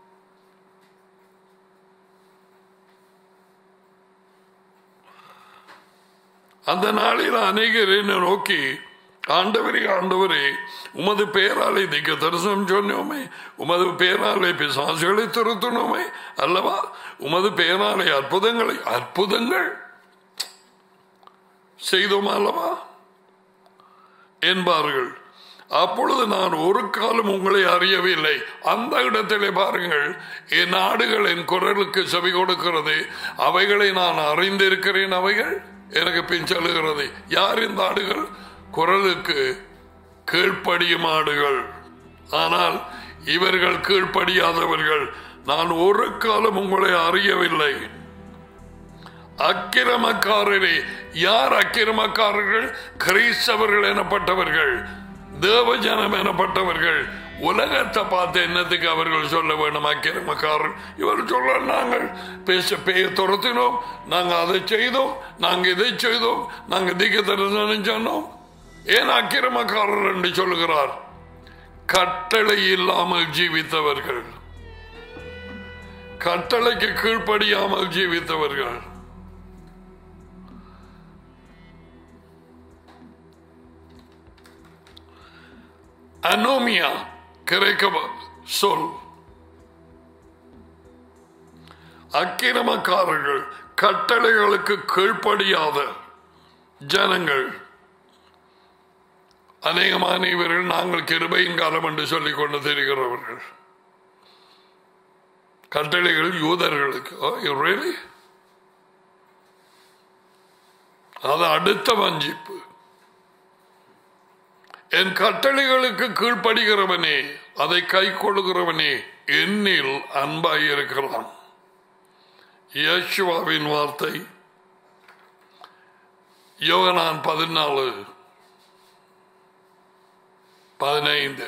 அந்த நாளில் அநேகர் என்னை நோக்கி ஆண்டவரே ஆண்டவரே உமது பேராலே திக்க தரிசனம் சொன்னோமே உமது பேராலே பிசாசுகளை திருத்தணுமே அல்லவா உமது பேராலே அற்புதங்களை அற்புதங்கள் செய்தோம் அல்லவா என்பார்கள் அப்பொழுது நான் ஒரு காலம் உங்களை அறியவில்லை அந்த இடத்திலே பாருங்கள் என் நாடுகள் என் குரலுக்கு செவி கொடுக்கிறது அவைகளை நான் அறிந்திருக்கிறேன் அவைகள் எனக்கு பின் செல்லுகிறது யார் இந்த ஆடுகள் குரலுக்கு கீழ்ப்படியும் ஆடுகள் ஆனால் இவர்கள் கீழ்ப்படியாதவர்கள் நான் ஒரு காலம் உங்களை அறியவில்லை அக்கிரமக்காரரே யார் அக்கிரமக்காரர்கள் கிறிஸ்தவர்கள் எனப்பட்டவர்கள் தேவ ஜனம் எனப்பட்டவர்கள் உலகத்தை பார்த்து என்னத்துக்கு அவர்கள் சொல்ல வேண்டும் அக்கிரமக்காரர் இவர் சொல்ல நாங்கள் பேச பேய துரத்தினோம் நாங்க அதை செய்தோம் நாங்க இதை செய்தோம் நாங்க திக்க தரிசனம் சொன்னோம் ஏன் அக்கிரமக்காரர் என்று சொல்லுகிறார் கட்டளை இல்லாமல் ஜீவித்தவர்கள் கட்டளைக்கு கீழ்ப்படியாமல் ஜீவித்தவர்கள் அனோமியா கிரேக்க சொல் அக்கிரமக்காரர்கள் கட்டளைகளுக்கு கீழ்ப்படியாத ஜனங்கள் அநேகமான இவர்கள் நாங்கள் கிருபையின் காலம் என்று சொல்லிக் கொண்டு தெரிகிறவர்கள் கட்டளைகள் யூதர்களுக்கு Oh, you really? அது அடுத்த வஞ்சிப்பு என் கட்டளைகளுக்கு கீழ்ப்படுகிறவனே அதை கை கொள்கிறவனே என்னில் அன்பாய் இருக்கிறான் யேசுவாவின் வார்த்தை யோகனான் பதினாலு பதினைந்து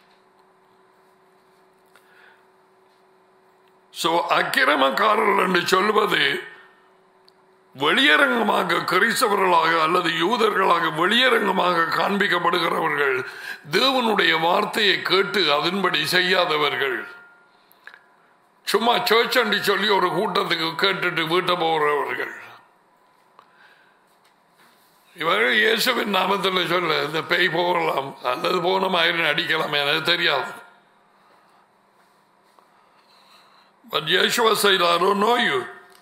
சோ அக்கிரமக்காரர்கள் என்று சொல்வது வெளியரங்கமாக கிறிஸ்தவர்களாக அல்லது யூதர்களாக வெளியரங்கமாக காண்பிக்கப்படுகிறவர்கள் தேவனுடைய வார்த்தையை கேட்டு அதன்படி செய்யாதவர்கள் சும்மா சர்ச் அண்டி சொல்லி ஒரு கூட்டத்துக்கு கேட்டுட்டு வீட்டை போகிறவர்கள் இவர்கள் இயேசுவின் நாமத்தில் சொல்ல இந்த பேய் போகலாம் அல்லது போன மாதிரி அடிக்கலாம் எனக்கு தெரியாது But Yeshua said, I don't know you.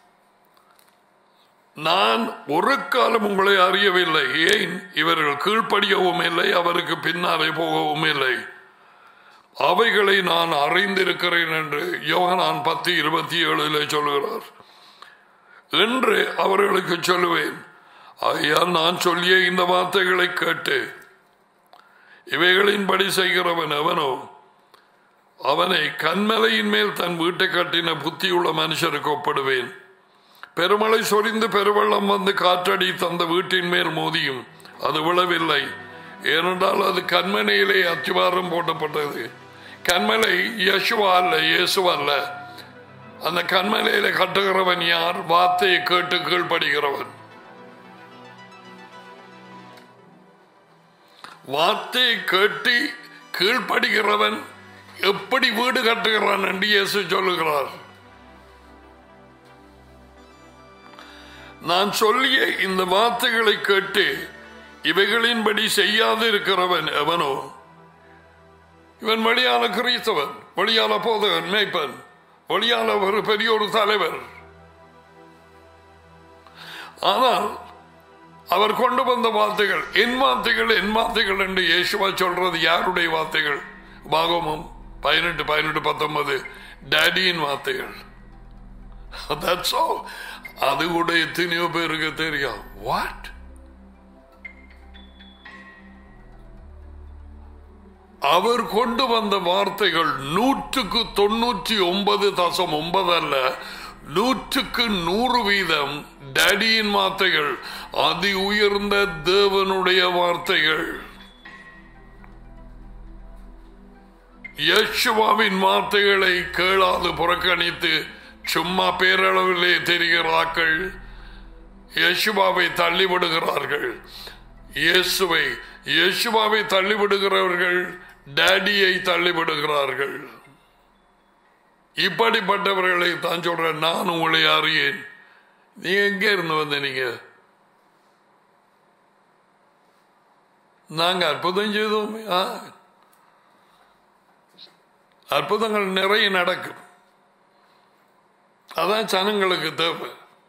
நான் ஒரு காலம் உங்களை அறியவில்லை ஏன் இவர்கள் கீழ்ப்படியவும் இல்லை அவருக்கு பின்னாலே போகவும் இல்லை அவைகளை நான் அறிந்திருக்கிறேன் என்று யோகனான் பத்து இருபத்தி ஏழுல சொல்கிறார் என்று அவர்களுக்கு சொல்லுவேன் ஆகையால் நான் சொல்லிய இந்த வார்த்தைகளை கேட்டு இவைகளின்படி செய்கிறவன் அவனோ அவனை கண்மலையின் மேல் தன் வீட்டை கட்டின புத்தியுள்ள மனுஷருக்கு ஒப்பிடுவேன் பெருமழை சொரிந்து பெருவெள்ளம் வந்து காற்றடி தந்த வீட்டின் மேல் மோதியும் அது விழவில்லை ஏனென்றால் அது கண்மனையிலே அத்திவாரம் போட்டப்பட்டது கண்மலை யசுவா அல்ல இயேசு அல்ல அந்த கண்மலையில கட்டுகிறவன் யார் வார்த்தையை கேட்டு கீழ்ப்படுகிறவன் வார்த்தையை கேட்டு கீழ்ப்படுகிறவன் எப்படி வீடு கட்டுகிறான் என்று இயேசு சொல்லுகிறார் நான் சொல்லிய இந்த வார்த்தைகளை கேட்டு இவைகளின்படி செய்யாது இருக்கிறவன் எவனோ இவன் வழியான கிறிஸ்தவன் வழியான போதகன் மேய்ப்பன் வழியான ஒரு பெரிய ஒரு தலைவர் ஆனால் அவர் கொண்டு வந்த வார்த்தைகள் என் வார்த்தைகள் என் வார்த்தைகள் என்று இயேசுவா சொல்றது யாருடைய வார்த்தைகள் பாகமும் பதினெட்டு பதினெட்டு பத்தொன்பது டேடியின் வார்த்தைகள் That's all. அது கூட எத்தனையோ பேருக்கு தெரியும் வாட் அவர் கொண்டு வந்த வார்த்தைகள் நூற்றுக்கு தொண்ணூற்றி ஒன்பது தசம் ஒன்பது அல்ல நூற்றுக்கு நூறு வீதம் டேடியின் வார்த்தைகள் அதி உயர்ந்த தேவனுடைய வார்த்தைகள் யேசுவாவின் வார்த்தைகளை கேளாது புறக்கணித்து சும்மா பேரளவிலே தெரிகிறார்கள் யேசுவாவை தள்ளிவிடுகிறார்கள் இயேசுவை இயேசுவாவை தள்ளிவிடுகிறவர்கள் டேடியை தள்ளிவிடுகிறார்கள் இப்படிப்பட்டவர்களை தான் சொல்றேன் நான் உங்களை அறியேன் நீ எங்க இருந்து வந்த நீங்க நாங்க அற்புதம் செய்தோம் ஆ. அற்புதங்கள் நிறைய நடக்கும் அதான் ஜனங்களுக்கு தேவை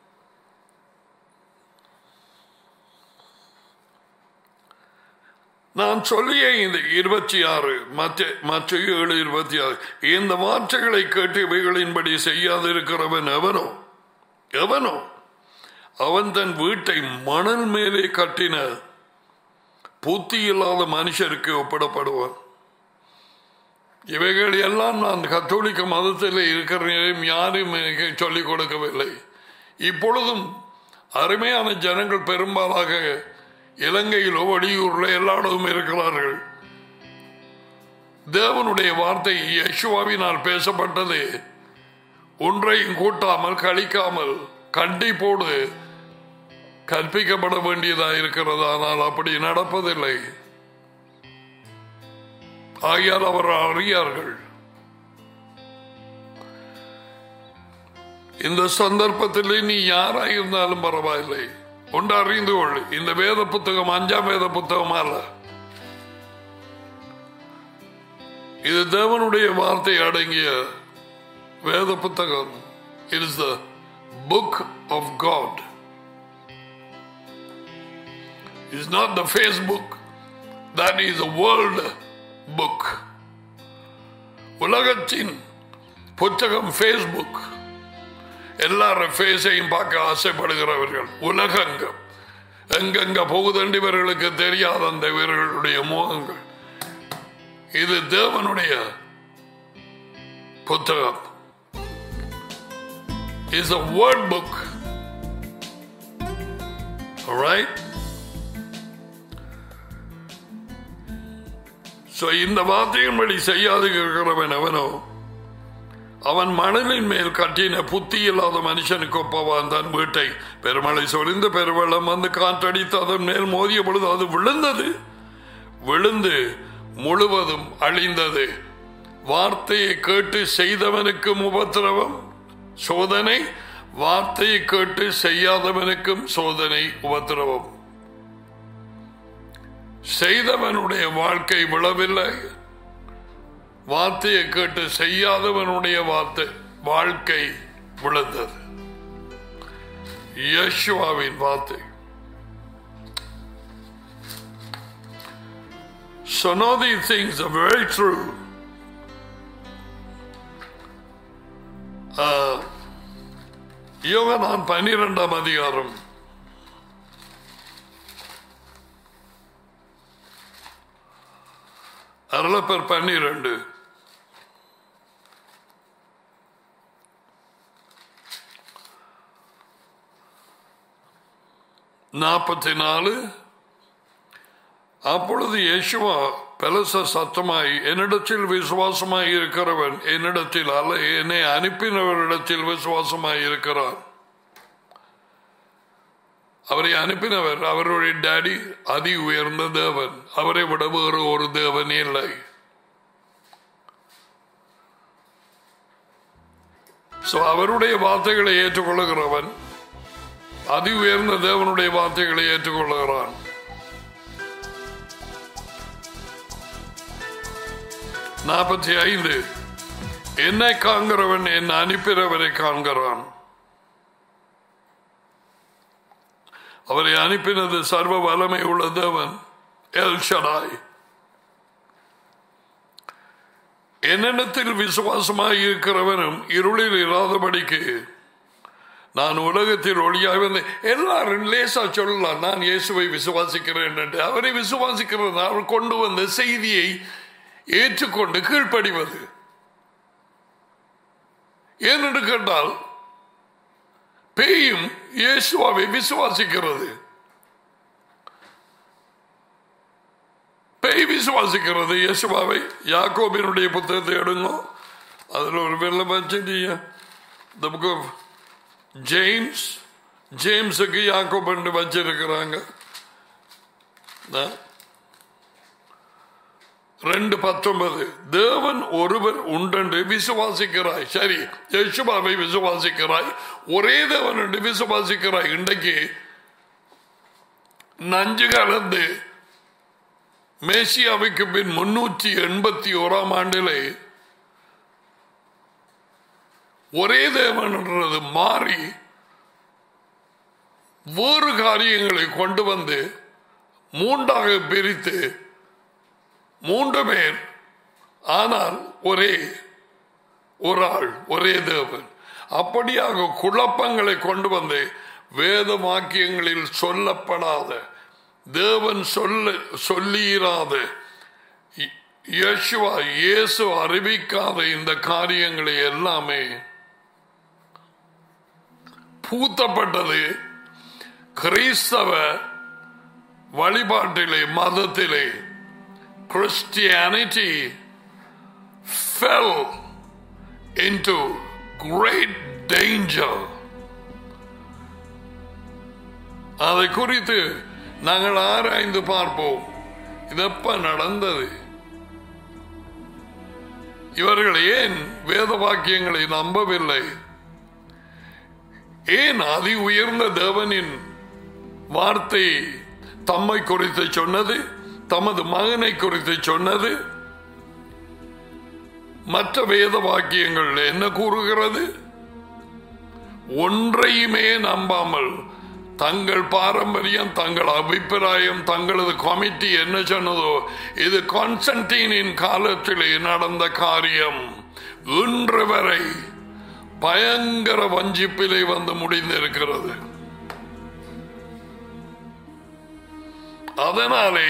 நான் சொல்லிய இந்த இருபத்தி ஆறு மற்ற மற்ற ஏழு இருபத்தி ஆறு இந்த வார்த்தைகளை கேட்டு இவைகளின்படி செய்யாதிருக்கிறவன் எவனோ எவனோ அவன் தன் வீட்டை மணல் மேலே கட்டின புத்தி இல்லாத மனுஷருக்கு ஒப்பிடப்படுவான் இவைகள் எல்லாம் நான் கத்தோலிக்க மதத்தில் இருக்கிறேன் யாரும் எனக்கு சொல்லிக் கொடுக்கவில்லை இப்பொழுதும் அருமையான ஜனங்கள் பெரும்பாலாக இலங்கையிலோ வெளியூரில் எல்லா இடமும் இருக்கிறார்கள் தேவனுடைய வார்த்தை யசுவாவினால் பேசப்பட்டது ஒன்றையும் கூட்டாமல் கழிக்காமல் கண்டிப்போடு கற்பிக்கப்பட வேண்டியதா இருக்கிறது ஆனால் அப்படி நடப்பதில்லை ஆகியால் அவர் அறியார்கள் இந்த சந்தர்ப்பத்தில் நீ யாராக இருந்தாலும் பரவாயில்லை ஒன்று அறிந்து கொள் இந்த வேத புத்தகம் அஞ்சாம் வேத புத்தகம் அல்ல இது தேவனுடைய வார்த்தை அடங்கிய வேத புத்தகம் it is the book of God is not the Facebook that is a world book உலகத்தின் புத்தகம் ஃபேஸ்புக் எல்லாரும் ஃபேஸையும் பார்க்க ஆசைப்படுகிறவர்கள் உலகங்கம் எங்கெங்க போகுதண்டு இவர்களுக்கு தெரியாத அந்த இவர்களுடைய முகங்கள் இது தேவனுடைய புத்தகம் is a word book right so இந்த வார்த்தையின்படி செய்யாது இருக்கிறவன் அவனோ அவன் மணலின் மேல் கட்டின புத்தி இல்லாத மனுஷனுக்கு ஒப்பவான் தன் வீட்டை பெருமழை சொரிந்து பெருவெள்ளம் வந்து காற்றடித்து அதன் மேல் மோதிய பொழுது அது விழுந்தது விழுந்து முழுவதும் அழிந்தது வார்த்தையை கேட்டு செய்தவனுக்கும் உபத்திரவம் சோதனை வார்த்தையை கேட்டு செய்யாதவனுக்கும் சோதனை உபத்திரவம் செய்தவனுடைய வாழ்க்கை விழவில்லை வார்த்தையை கேட்டு செய்யாதவனுடைய வார்த்தை வாழ்க்கை விழுந்தது யேசுவாவின் வார்த்தை So now these things are very true. Uh, யோகனான் பன்னிரெண்டாம் அதிகாரம் அருளப்பர் பன்னிரண்டு நாற்பத்தி நாலு அப்பொழுது யேசுவா பெலச சத்தமாய் என்னிடத்தில் விசுவாசமாய் இருக்கிறவன் என்னிடத்தில் அல்ல என்னை அனுப்பினவரிடத்தில் விசுவாசமாய் இருக்கிறான் அவரை அனுப்பினவர் அவருடைய டாடி அதி உயர்ந்த தேவன் அவரை விட வேறு ஒரு தேவன் இல்லை So, அவருடைய வார்த்தைகளை ஏற்றுக்கொள்ளுகிறவன் அதி உயர்ந்த தேவனுடைய வார்த்தைகளை ஏற்றுக்கொள்ளுகிறான் நாற்பத்தி ஐந்து என்னை காண்கிறவன் என் அனுப்பினவரை காண்கிறான் அவரை அனுப்பினது சர்வ வல்லமை உள்ள தேவன் எல் ஷடாய் என்னிடத்தில் விசுவாசமாய் இருக்கிறவனும் இருளில் இராதபடிக்கு நான் உலகத்தில் ஒளியாக வந்தேன் எல்லாரும் லேசா சொல்லலாம் நான் இயேசுவை விசுவாசிக்கிறேன் என்று அவரை விசுவாசிக்கிறது அவர் கொண்டு வந்த செய்தியை ஏற்றுக்கொண்டு கீழ்ப்படிவது ஏனென்று கேட்டால் பேயும் இயேசுவாவை விசுவாசிக்கிறது பேய் விசுவாசிக்கிறது இயேசுவாவை யாக்கோபினுடைய புத்தகத்தை எடுங்க அதில் ஒரு வெள்ளம் வச்சு the book of ஜேம்ஸ் ஜேம்ஸுக்கு யாக்கோப் என்று வச்சிருக்கிறாங்க ரெண்டு பத்தொன்பது தேவன் ஒருவர் உண்டென்று விசுவாசிக்கிறாய் சரி யேசுபாவை விசுவாசிக்கிறாய் ஒரே தேவன் என்று விசுவாசிக்கிறாய் இன்றைக்கு நஞ்சு கலந்து மேசியாவுக்கு பின் முன்னூற்றி எண்பத்தி ஓராம் ஆண்டிலே ஒரே தேவன் என்றது மாறி வேறு காரியங்களை கொண்டு வந்து மூன்றாக பிரித்து மூன்று பேர் ஆனால் ஒரே ஒரு ஆள் ஒரே தேவன் அப்படியாக குழப்பங்களை கொண்டு வந்து வேத வாக்கியங்களில் சொல்லப்படாத தேவன் சொல்ல சொல்லியிராத யேசுவா இயேசு அறிவிக்காத இந்த காரியங்களை எல்லாமே பூத்தப்பட்டது கிறிஸ்தவ வழிபாட்டிலே மதத்திலே Christianity fell into great danger. அதை குறித்து நாங்கள் ஆராய்ந்து பார்ப்போம் இதப்ப நடந்தது இவர்கள் ஏன் வேத வாக்கியங்களை நம்பவில்லை ஏன் அதி உயர்ந்த தேவனின் வார்த்தை தம்மை குறித்து சொன்னது தமது மகனை குறித்து சொன்னது மற்ற வேத வாக்கியங்கள் என்ன கூறுகிறது ஒன்றையுமே நம்பாமல் தங்கள் பாரம்பரியம் தங்கள் அபிப்பிராயம் தங்களது கமிட்டி என்ன சொன்னதோ இது கான்ஸ்டன்டீனின் காலத்திலே நடந்த காரியம் இன்று வரை பயங்கர வஞ்சிப்பிலே வந்து முடிந்திருக்கிறது அதனாலே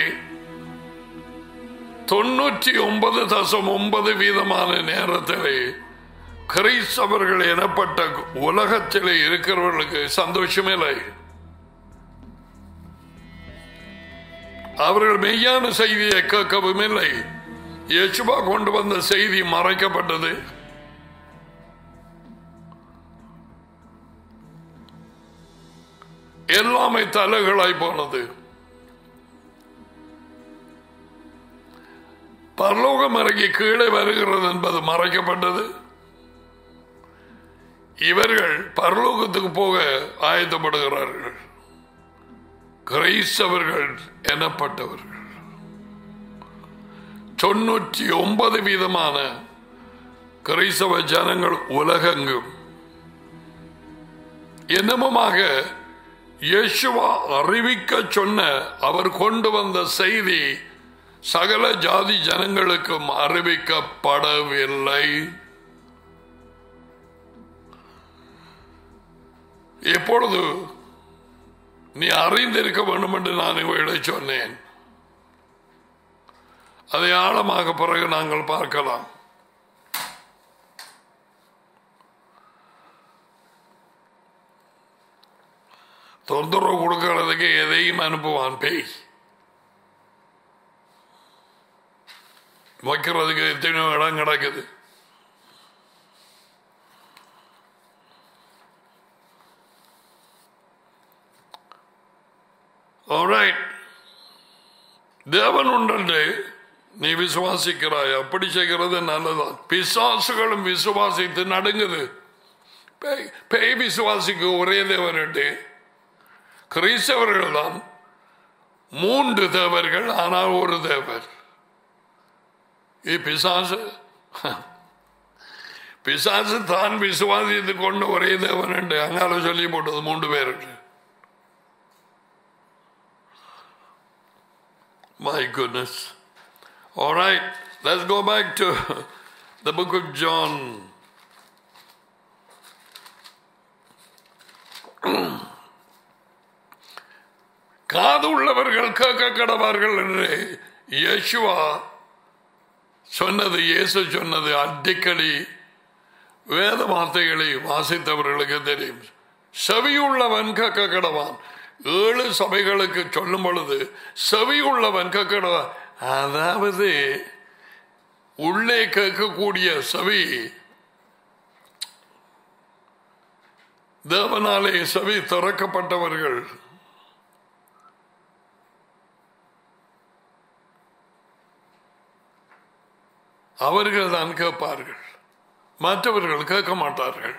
தொண்ணூற்றி ஒன்பது தசம் ஒன்பது வீதமான நேரத்திலே கிறிஸ்தவர்கள் எனப்பட்ட உலகத்திலே இருக்கிறவர்களுக்கு சந்தோஷமில்லை அவர்கள் மெய்யான செய்தியை கேட்கவும் இல்லை யேசுவா கொண்டு வந்த செய்தி மறைக்கப்பட்டது எல்லாமே தலைகளாய் போனது பரலோகம் இறங்கி கீழே வருகிறது என்பது மறைக்கப்பட்டது இவர்கள் பரலோகத்துக்கு போக ஆயத்தப்படுகிறார்கள் கிரைஸ்தவர்கள் எனப்பட்டவர்கள் தொண்ணூற்றி ஒன்பது வீதமான கிரைஸ்தவ ஜனங்கள் உலகெங்கும் என்னமுமாக இயேசுவா அறிவிக்க சொன்ன அவர் கொண்டு வந்த செய்தி சகல ஜாதி ஜனங்களுக்கும் அறிவிக்கப்படவில்லை எப்பொழுது நீ அறிந்திருக்க வேண்டும் என்று நான் இவைகளை சொன்னேன் அதை ஆழமாக பிறகு நாங்கள் பார்க்கலாம் தொந்தரவு கொடுக்கறதுக்கு எதையும் அனுப்புவான் பேய் வைக்கிறதுக்கு எத்தனையோ இடம் கிடக்குது Alright. தேவன் உண்டு நீ விசுவாசிக்கிறாய் அப்படி செய்கிறது நல்லதான் பிசாசுகளும் விசுவாசித்து நடுங்குது பேய் பேய் விசுவாசிக்கு ஒரே தேவன் உண்டு கிறிஸ்தவர்கள் தான் மூன்று தேவர்கள் ஆனால் ஒரு தேவர் பிசாசு பிசாசு தான் விசுவாசித்து கொண்டு ஒரே தேவன் உண்டு அங்கால சொல்லி போட்டது மூன்று பேருக்கு My goodness. All right, let's go back to the book of John. காது உள்ளவர்கள் கேட்க கடவார்கள் என்று இயேசுவா சொன்னது இயேசு சொன்னது அடிக்கடி வேத வார்த்தைகளை வாசித்தவர்களுக்கு தெரியும் செவியுள்ளவன் கேட்க கடவான் ஏழு சபைகளுக்கு சொல்லும் பொழுது செவி உள்ளவன் கேட்கடவான் அதாவது உள்ளே கேட்கக்கூடிய செவி தேவனாலே செவி திறக்கப்பட்டவர்கள் அவர்கள் தான் கேட்பார்கள் மற்றவர்கள் கேட்க மாட்டார்கள்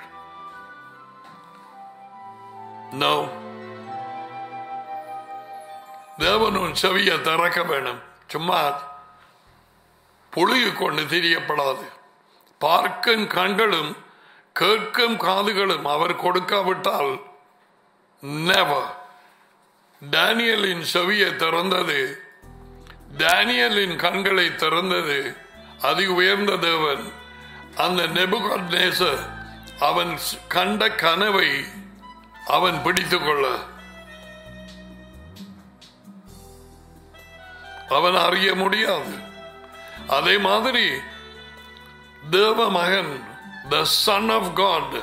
நோ தேவனும் செவியை திறக்க வேணும் சும்மா புழுகி கொண்டு தெரியப்படாது பார்க்கும் கண்களும் கேட்கும் காதுகளும் அவர் கொடுக்காவிட்டால் நெவர் டேனியலின் செவியை திறந்தது டேனியலின் கண்களை திறந்தது அதி உயர்ந்த தேவன் அந்த நெபுகத் அவன் கண்ட கனவை அவன் பிடித்துக் கொள்ள அவன் அறிய முடியாது அதே மாதிரி தேவ மகன் த சன் ஆஃப் காட்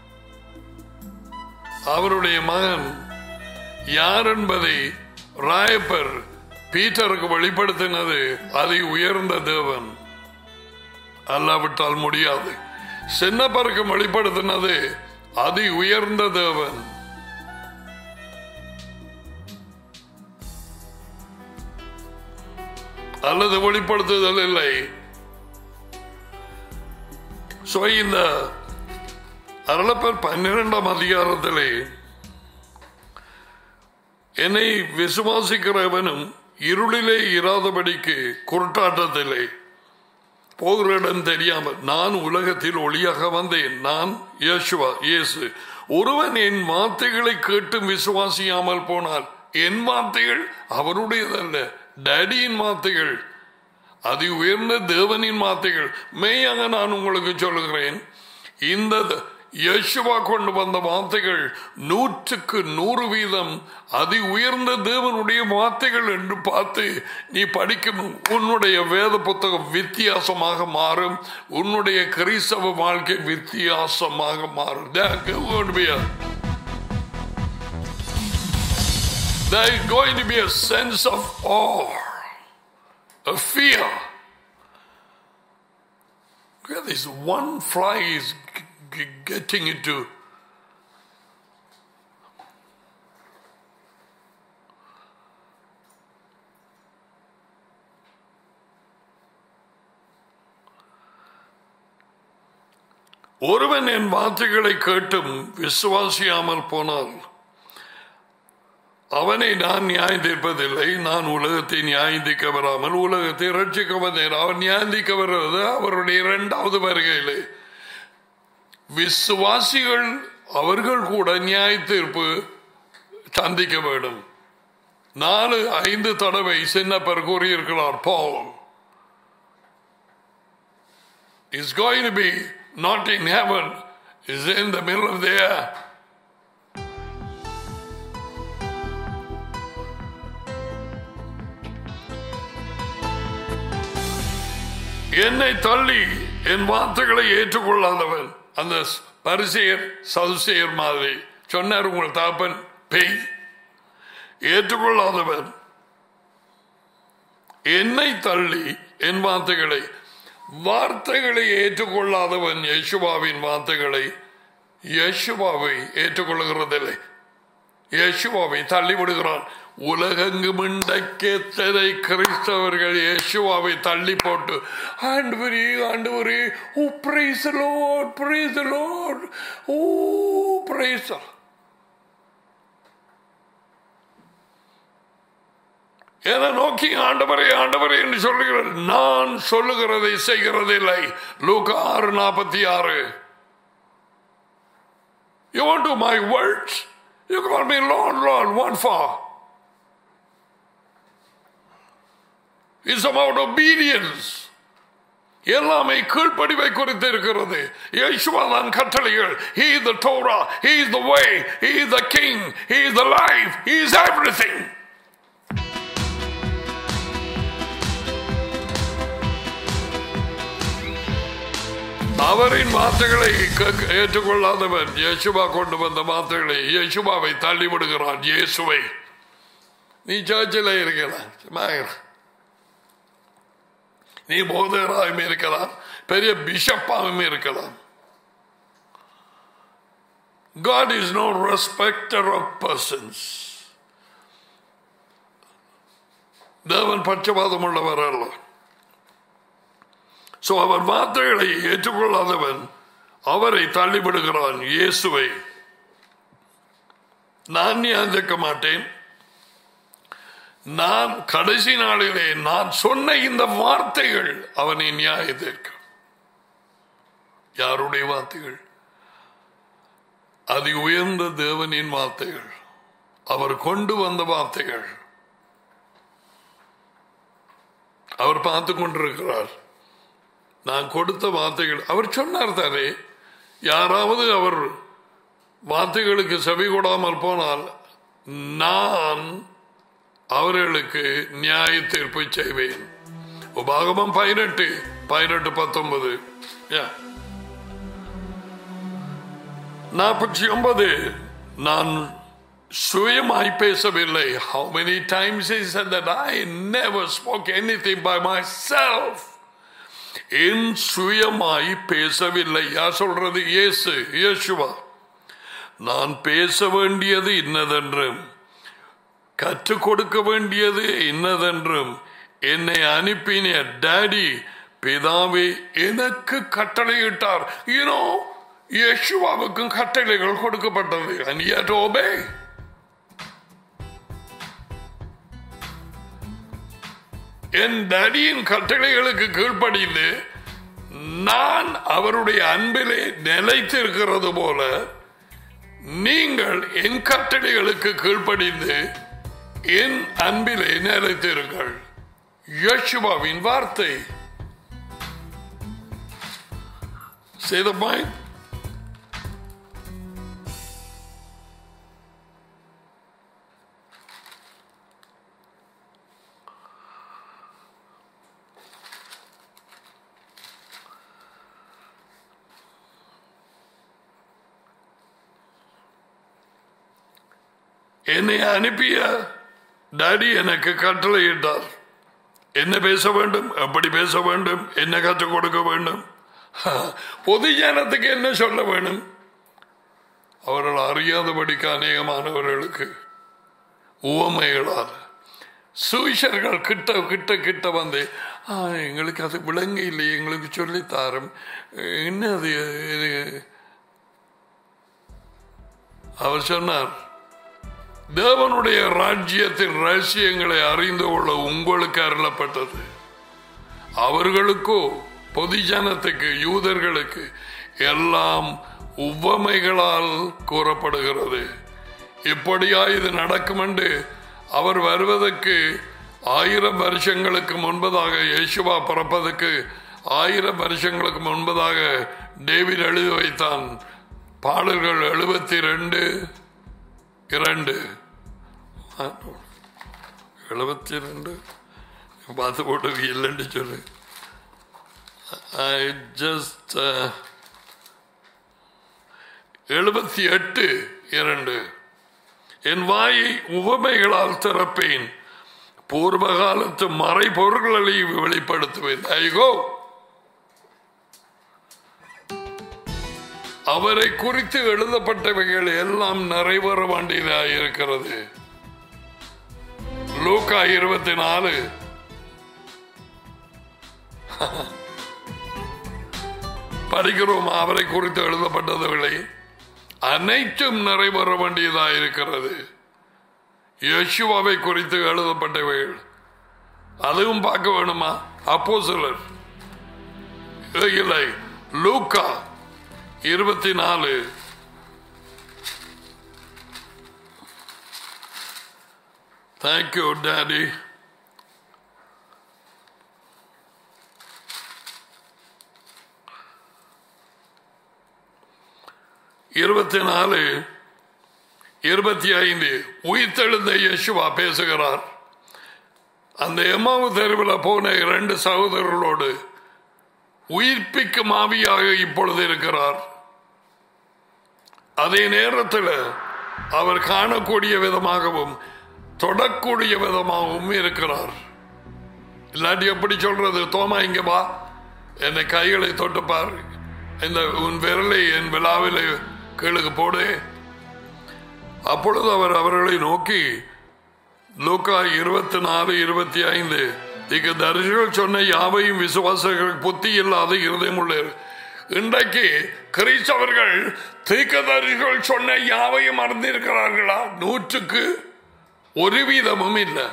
அவருடைய மகன் யார் என்பதை ராயப்பர் பீட்டருக்கு வெளிப்படுத்தினது அதை உயர்ந்த தேவன் அல்லாவிட்டால் முடியாது சின்னப்பருக்கும் வெளிப்படுத்தினது அதி உயர்ந்த தேவன் அல்லது வெளிப்படுத்துதல் இல்லை So, இந்த அருளப்பர் பன்னிரெண்டாம் அதிகாரத்திலே என்னை விசுவாசிக்கிறவனும் இருளிலே இராதபடிக்கு குருட்டாட்டத்திலே போகிற இடம் தெரியாமல் நான் உலகத்தில் ஒளியாக வந்தேன் நான் இயேசுவா இயேசு ஒருவன் என் வார்த்தைகளை கேட்டும் விசுவாசியாமல் போனால் என் வார்த்தைகள் அவருடையதல்ல டேடியின் வார்த்தைகள் அதி உயர்ந்த தேவனின் வார்த்தைகள் மெய்யாக நான் உங்களுக்கு சொல்லுகிறேன் இந்த யேசுவா கொண்டு வந்த வார்த்தைகள் நூற்றுக்கு நூறு வீதம் அதி உயர்ந்த தேவனுடைய வார்த்தைகள் என்று பார்த்து நீ படிக்கும் உன்னுடைய வேத புத்தகம் வித்தியாசமாக மாறும் உன்னுடைய கிறிஸ்தவ வாழ்க்கை வித்தியாசமாக மாறும் There going to be a- there is going to be a sense of awe, a fear. Look at this one fly is g- g- getting into ஒருவன் என் வார்த்தைகளை கேட்டும் விசுவாசியாமல் போனால் அவனை நான் நியாயம் தீர்ப்பதில்லை நான் உலகத்தை நியாயந்திக்க வராமல் உலகத்தை ரட்சிக்க வந்தேன் அவன் நியாயந்திக்க வருவது அவருடைய இரண்டாவது வருகையிலே விசுவாசிகள் அவர்கள் கூட நியாய தீர்ப்பு சந்திக்க வேண்டும் நாலு ஐந்து தடவை சின்னப்பர் கூறியிருக்கிறார் பால் is going to be not in heaven, is in the middle of the air. என்னை தள்ளி என் வார்த்தைகளை ஏற்றுக்கொள்ளாதவன் அந்த பரிசெயர் சதுசெயர் மாதிரி சொன்னார் உங்கள் தாப்பன் பெய் ஏற்றுக்கொள்ளாதவன் என்னை தள்ளி என் வார்த்தைகளை வார்த்தைகளை ஏற்றுக்கொள்ளாதவன் யேசுவாவின் வார்த்தைகளை யேசுவாவை ஏற்றுக்கொள்கிறதில்லை யேசுவாவை தள்ளிவிடுகிறான் உலகெங்கும் இன்றைக்கெத்தனை கிறிஸ்தவர்கள் யேசுவாவை தள்ளி போட்டு ஆண்டவரே ஆண்டவரே oh praise Lord praise Lord oh praise என நோக்கி ஆண்டவரே ஆண்டவரே என்று சொல்லுகிறார் நான் சொல்லுகிறதை செய்கிறதில்லை லூக்கா ஆறு நாற்பத்தி ஆறு You want to my words? You call me Lord, Lord, what for? It's about obedience. எல்லாமே கீழ்ப்படிவை குறித்து இருக்கிறது யேசுவாதான் கட்டளைகள் he is the Torah he is the way he is the king he is the life he is everything அவரின் வார்த்தைகளை கேட்க- ஏற்றுக்கொள்ளாதவன் இயேசுவா கொண்டு வந்த வார்த்தைகளை இயேசுவாவை தள்ளி விடுகிறான் இயேசுவை நீ சர்ச்சில் இருக்கலாம் சும்மா இரு. நீ போதகராகவும் இருக்கலாம் பெரிய பிஷப்பாகவும் இருக்கலாம் God is no respecter of persons. தேவன் பட்சபாதம் உள்ளவர் அல்ல சோ அவர் வார்த்தைகளை ஏற்றுக்கொள்ளாதவன் அவரை தள்ளிவிடுகிறான் இயேசுவை நான் நியாயந்திக்க மாட்டேன் நான் கடைசி நாளிலே நான் சொன்ன இந்த வார்த்தைகள் அவனை நியாயத்திற்கு யாருடைய வார்த்தைகள் அதி உயர்ந்த தேவனின் வார்த்தைகள் அவர் கொண்டு வந்த வார்த்தைகள் அவர் பார்த்து கொண்டிருக்கிறார் நான் கொடுத்த வார்த்தைகள் அவர் சொன்னார் தானே யாராவது அவர் வார்த்தைகளுக்கு செவி கொடாமல் போனால் நான் அவர்களுக்கு நியாய தீர்ப்பு செய்வேன் உபாகமம் பதினெட்டு பதினெட்டு பத்தொன்பது நாற்பத்தி ஒன்பது நான் சுயமாய் பேசவில்லை how many times he said that I never spoke anything by myself என் சுயமாய் பேசவில்லை யார் சொல்றது இயேசு இயேசுவா நான் பேச வேண்டியது இன்னதென்றும் கற்றுக் கொடுக்க வேண்டியது இன்னதென்றும் என்னை அனுப்பின டாடி பிதாவே எனக்கு கட்டளையிட்டார் யூனோ யேசுவாவுக்கும் கட்டளைகள் கொடுக்கப்பட்டது and yet obey என் டடியின் கட்டளைகளுக்கு கீழ்ப்படிந்து நான் அவருடைய அன்பிலே நிலைத்திருக்கிறது போல நீங்கள் என் கட்டளைகளுக்கு கீழ்ப்படிந்து என் அன்பிலே நிலைத்திருங்கள் யேசுவாவின் வார்த்தை Say the point. என்னை அனுப்பிய டாடி எனக்கு கட்டளையிட்டார் என்ன பேச வேண்டும் எப்படி பேச வேண்டும் என்ன கற்றுக் கொடுக்க வேண்டும் பொது ஜனத்துக்கு என்ன சொல்ல வேணும் அவர்கள் அறியாதபடிக்கு அநேகமானவர்களுக்கு உவமைகளால் சுவிஷர்கள் கிட்ட கிட்ட கிட்ட வந்து "ஆ, எங்களுக்கு அது விளங்க இல்லை எங்களுக்கு சொல்லித்தாரும் என்ன அது இது?" அவர் சொன்னார் தேவனுடைய ராஜ்யத்தின் ரகசியங்களை அறிந்து கொள்ள உங்களுக்கு அருளப்பட்டது அவர்களுக்கோ பொது ஜனத்துக்கு யூதர்களுக்கு எல்லாம் உவமைகளால் கூறப்படுகிறது இப்படியா இது நடக்கும் என்று அவர் வருவதற்கு ஆயிரம் வருஷங்களுக்கு முன்பதாக இயேசுவா பிறப்பதற்கு ஆயிரம் வருஷங்களுக்கு முன்பதாக டேவிட் எழுதி வைத்தான் பாடல்கள் எழுபத்தி ரெண்டு இரண்டு எழுபத்தி ரெண்டு பார்த்து போட்டு இல்லைன்னு சொல்லு ஐ ஜஸ்ட் எழுபத்தி எட்டு இரண்டு என் வாயை உவமைகளால் திறப்பேன் பூர்வ காலத்து மறைபொருள்களை வெளிப்படுத்துவேன் ஐகோ அவரை குறித்து எழுதப்பட்டவைகள் எல்லாம் நிறைவேற வேண்டியதாக இருக்கிறது லூக்கா இருபத்தி நாலு படிக்கிறோம் அவரை குறித்து எழுதப்பட்டதுகளை அனைத்தும் நிறைவேற வேண்டியதாக இருக்கிறது யேசுவாவை குறித்து எழுதப்பட்டவைகள் அதுவும் பார்க்க வேணுமா அப்போ சிலர் இல்லை லூக்கா இருபத்தி நாலு தேங்க்யூ டாடி இருபத்தி நாலு இருபத்தி ஐந்து உயிர்த்தெழுந்த யேசுவா பேசுகிறார் அந்த எம்மாவு தெருவில் போன இரண்டு சகோதரர்களோடு உயிர்ப்பிக்கும் ஆவியாக இப்பொழுது இருக்கிறார் அதே நேரத்தில் அவர் காணக்கூடிய விதமாகவும் தொடக்கூடிய விதமாகவும் இருக்கிறார் இல்லாட்டி எப்படி சொல்றது தோமா இங்க வா என்னை கைகளை தொட்டு பாரு இந்த உன் விரலை என் விழாவில் கீழுக்கு போடு அப்பொழுது அவர் அவர்களை நோக்கி லூக்கா இருபத்தி நாலு இருபத்தி ஐந்து இங்க தரிசிகள் சொன்ன யாவையும் விசுவாசர்கள் புத்தி இல்லாத இருதயம் உள்ள இன்றைக்கு கிறிஸ்தவர்கள் தீர்க்கதரிசிகள் சொன்ன யாவையும் மறந்திருக்கிறார்களா நூற்றுக்கு ஒரு வீதமும் இல்லை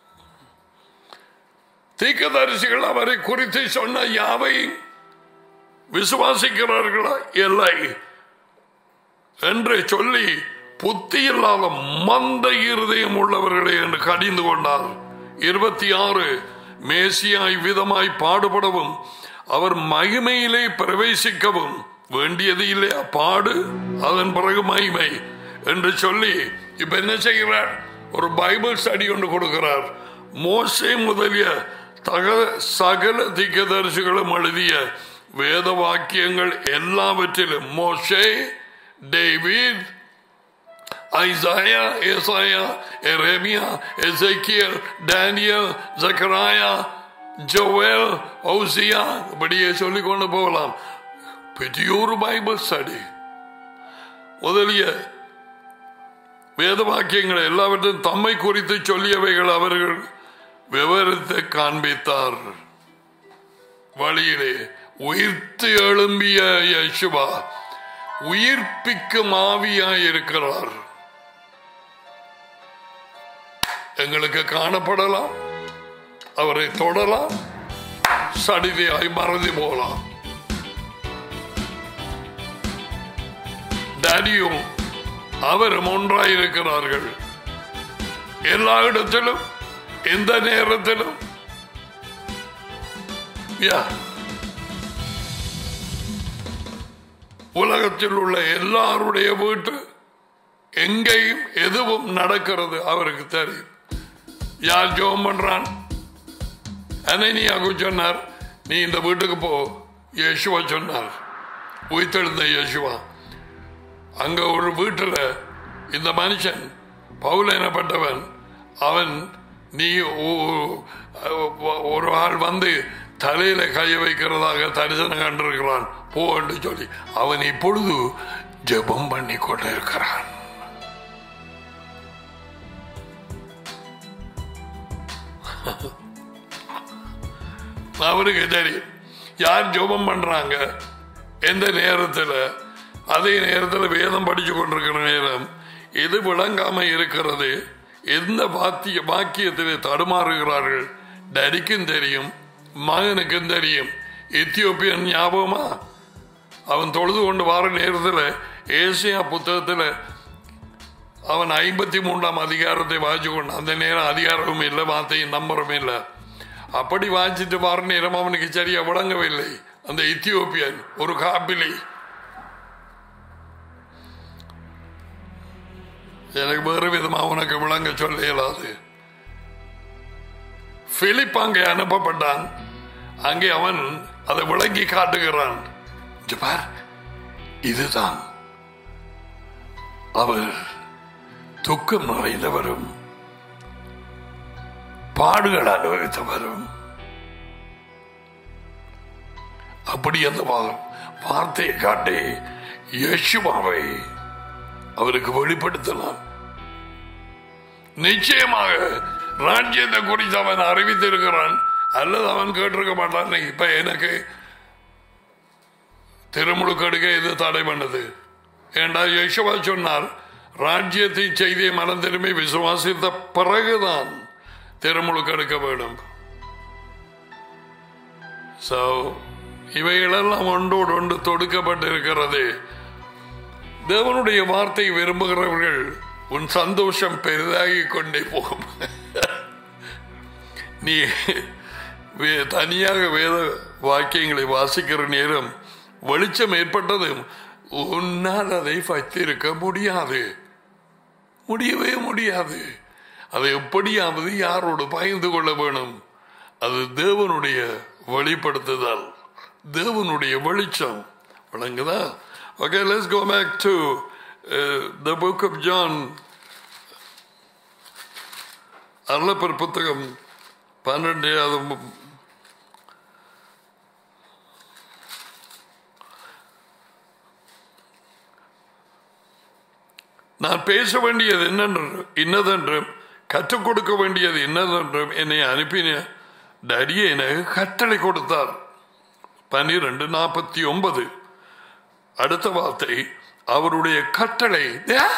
தீர்க்கதரிசிகள் அவரை குறித்து சொன்ன யாவையும் விசுவாசிக்கிறார்களா இல்லை என்று சொல்லி புத்தி இல்லாத மந்த இருதயம் உள்ளவர்களே என்று கடிந்து கொண்டார் இருபத்தி ஆறு மேசியாய் விதமாய் பாடுபடவும் அவர் மகிமையிலே பிரவேசிக்கவும் வேண்டியது இல்லையா பாடு அதன் பிறகு மகிமை என்று சொல்லி இப்ப என்ன செய்கிறார் ஒரு பைபிள் ஸ்டடி ஒன்று கொடுக்கிறார் மோசே முதலிய தக சகல திக்கதரிசிகளும் எழுதிய வேத வாக்கியங்கள் எல்லாவற்றிலும் மோசே டேவிட் ஐசாயா ஏசாயா எரேமியா எசைக்கியல் டேனியல் ஜக்கராயா ஜோவேல் ஓசியா இப்படியே சொல்லிக் கொண்டு போகலாம் பெரியோரு பைபிள் ஸ்டடி முதலிய வேத வாக்கியங்கள் எல்லாவற்றையும் தம்மை குறித்து சொல்லியவைகள் அவர்கள் விவரித்து காண்பித்தார் வழியிலே உயிர்த்து எழும்பிய யசுவா உயிர்ப்பிக்கும் ஆவியாய் இருக்கிறார் எங்களுக்கு காணப்படலாம் அவரை தொடலாம் சடிதியாய் மறந்து போகலாம் டேடியும் அவரும் ஒன்றாயிருக்கிறார்கள் எல்லா இடத்திலும் எந்த நேரத்திலும் யா உலகத்தில் உள்ள எல்லாருடைய வீட்டு எங்கேயும் எதுவும் நடக்கிறது அவருக்கு தெரியும் யார் ஜோம் பண்றான் அனனியாகு சொன்னார் நீ இந்த வீட்டுக்கு போ யேசுவா சொன்னார் உயிர்த்தெழுந்த யேசுவா அங்க ஒரு வீட்டில் இந்த மனுஷன் பவுல் எனப்பட்டவன் அவன் நீ ஒ- ஒ- ஒரு ஆள் வந்து தலையில கைய வைக்கிறதாக தரிசனம் கண்டிருக்கிறான் போ என்று சொல்லி அவன் இப்பொழுது ஜெபம் பண்ணி கொண்டிருக்கிறான் அவருக்கு தெரியும் யார் ஜெபம் பண்றாங்க எந்த நேரத்தில் அதே நேரத்தில் வேதம் படிச்சு கொண்டிருக்கிற நேரம் எது விளங்காம இருக்கிறது எந்த வாத்திய வாக்கியத்திலே தடுமாறுகிறார்கள் டடிக்கும் தெரியும் மகனுக்கும் தெரியும் எத்தியோப்பியன் ஞாபகமா அவன் தொழுது கொண்டு வர நேரத்தில் ஏசியா புத்தகத்தில் அவன் ஐம்பத்தி மூன்றாம் அதிகாரத்தை வாசிச்சு கொண்டு அந்த நேரம் அதிகாரமும் இல்லை வார்த்தையும் நம்பரும் இல்லை அப்படி வாசிட்டு வர நேரம் அவனுக்கு சரியா விளங்கவில்லை அந்த இத்தியோப்பியன் ஒரு காப்பிலி எனக்கு வேறு விதமா உனக்கு விளங்க சொல்ல இயலாது பிலிப் அங்கே அனுப்பப்பட்டான் அங்கே அவன் அதை விளங்கி காட்டுகிறான் இங்க பார் இதுதான் அவர் துக்கம் நிறைந்தவரும் பாடுகள் அனுபவித்தவரும் அப்படி அந்த வா- வார்த்தையை காட்டி யேசுவாவை அவருக்கு வெளிப்படுத்தலாம் நிச்சயமாக ராஜ்யத்தை குறித்து அவன் அறிவித்திருக்கிறான் அல்லது அவன் கேட்டிருக்க மாட்டான் இப்ப எனக்கு திருமுழுக்கெடுக்க இது தடை பண்ணது ஏண்டா யேசுவா சொன்னார் ராஜ்யத்தின் செய்தியை மனம் திரும்பி விசுவாசித்த பிறகுதான் திருமுழுக்கெடுக்க வேண்டும் So, இவைகளெல்லாம் ஒன்றோடு ஒன்று தொடுக்கப்பட்டிருக்கிறது தேவனுடைய வார்த்தை விரும்புகிறவர்கள் உன் சந்தோஷம் பெரிதாகி கொண்டே போகும் நீ வே- தனியாக வேத வாக்கியங்களை வாசிக்கிற நேரம் வெளிச்சம் ஏற்பட்டதும் உன்னால் அதை வைத்திருக்க முடியாது முடியவே முடியாது அதை எப்படியாவது யாரோடு பயந்து கொள்ள வேணும் அது தேவனுடைய வெளிப்படுத்துதல் தேவனுடைய வெளிச்சம் விளங்குதா okay let's go back to the book of John அருளப்பர் புத்தகம் பன்னெண்டாவது மு- நான் பேச வேண்டியது என்னென்று இன்னதென்றும் கற்றுக் கொடுக்க வேண்டியது என்னதென்றும் என்னை அனுப்பின டடியை எனக்கு கட்டளை கொடுத்தார் பன்னிரண்டு நாற்பத்தி ஒன்பது அடுத்த வார்த்தை அவருடைய கட்டளை ஆ!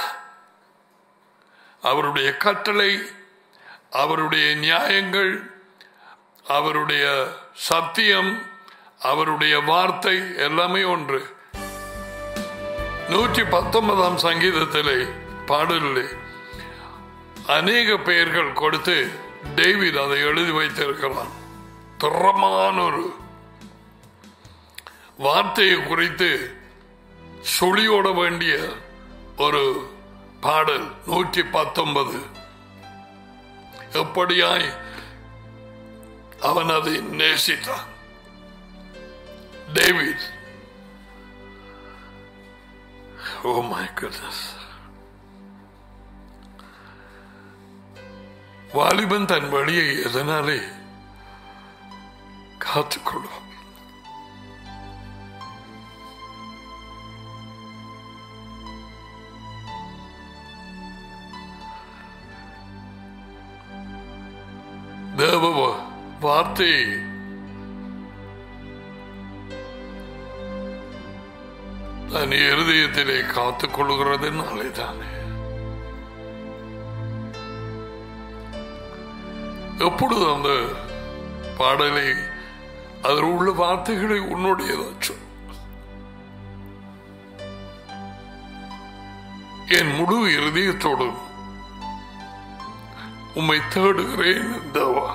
அவருடைய கட்டளை அவருடைய நியாயங்கள் அவருடைய சத்தியம் அவருடைய வார்த்தை எல்லாமே ஒன்று நூற்றி பத்தொன்பதாம் சங்கீதத்திலே பாடலிலே அநேக பெயர்கள் கொடுத்து டேவிட் அதை எழுதி வைத்திருக்கிறான் திறமான ஒரு வார்த்தையை குறித்து சுழியோட வேண்டிய ஒரு பாடல் நூற்றி பத்தொன்பது எப்படியாய் அவன் அதை நேசித்தான் டேவிட் Oh my goodness. வாலிபன் தன் வழியை எதனாலே காத்துக்கொள்வோம் தேவ வா- வார்த்தை தன் இருதயத்திலே காத்துக் கொள்கிறதுனாலே தானே எப்பொழுது அந்த பாடலை அதில் உள்ள வார்த்தைகளை உன்னுடையதாச்சும் என் முழு இருதயத்தோடும் உம்மை தேடுகிறேன் தேவா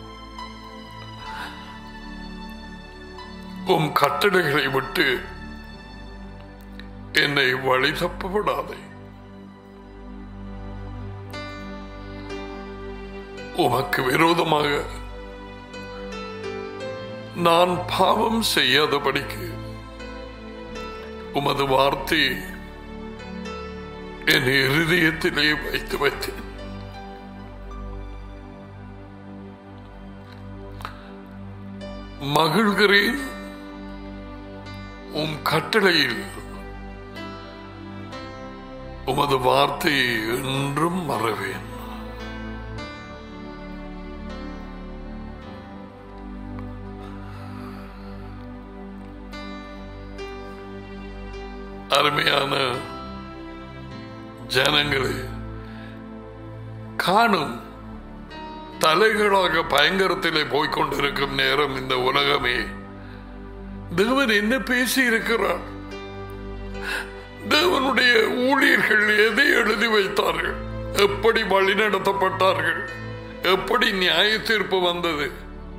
உம் கட்டளைகளை விட்டு என்னை வழி தப்ப விடாதே உமக்கு விரோதமாக நான் பாவம் செய்யாதபடிக்கு உமது வார்த்தை என் இருதயத்திலே வைத்து வைத்தேன் மகிழ்கிறேன் உம் கட்டளையில் உமது வார்த்தையை என்றும் மறவேன் அருமையான ஜனங்களே காணும் தலைகளாக பயங்கரத்திலே போய்கொண்டிருக்கும் நேரம் இந்த உலகமே தேவன் என்ன பேசி இருக்கிறார் தேவனுடைய ஊழியர்கள் எதை எழுதி வைத்தார்கள் எப்படி வழிநடத்தப்பட்டார்கள் எப்படி நியாய தீர்ப்பு வந்தது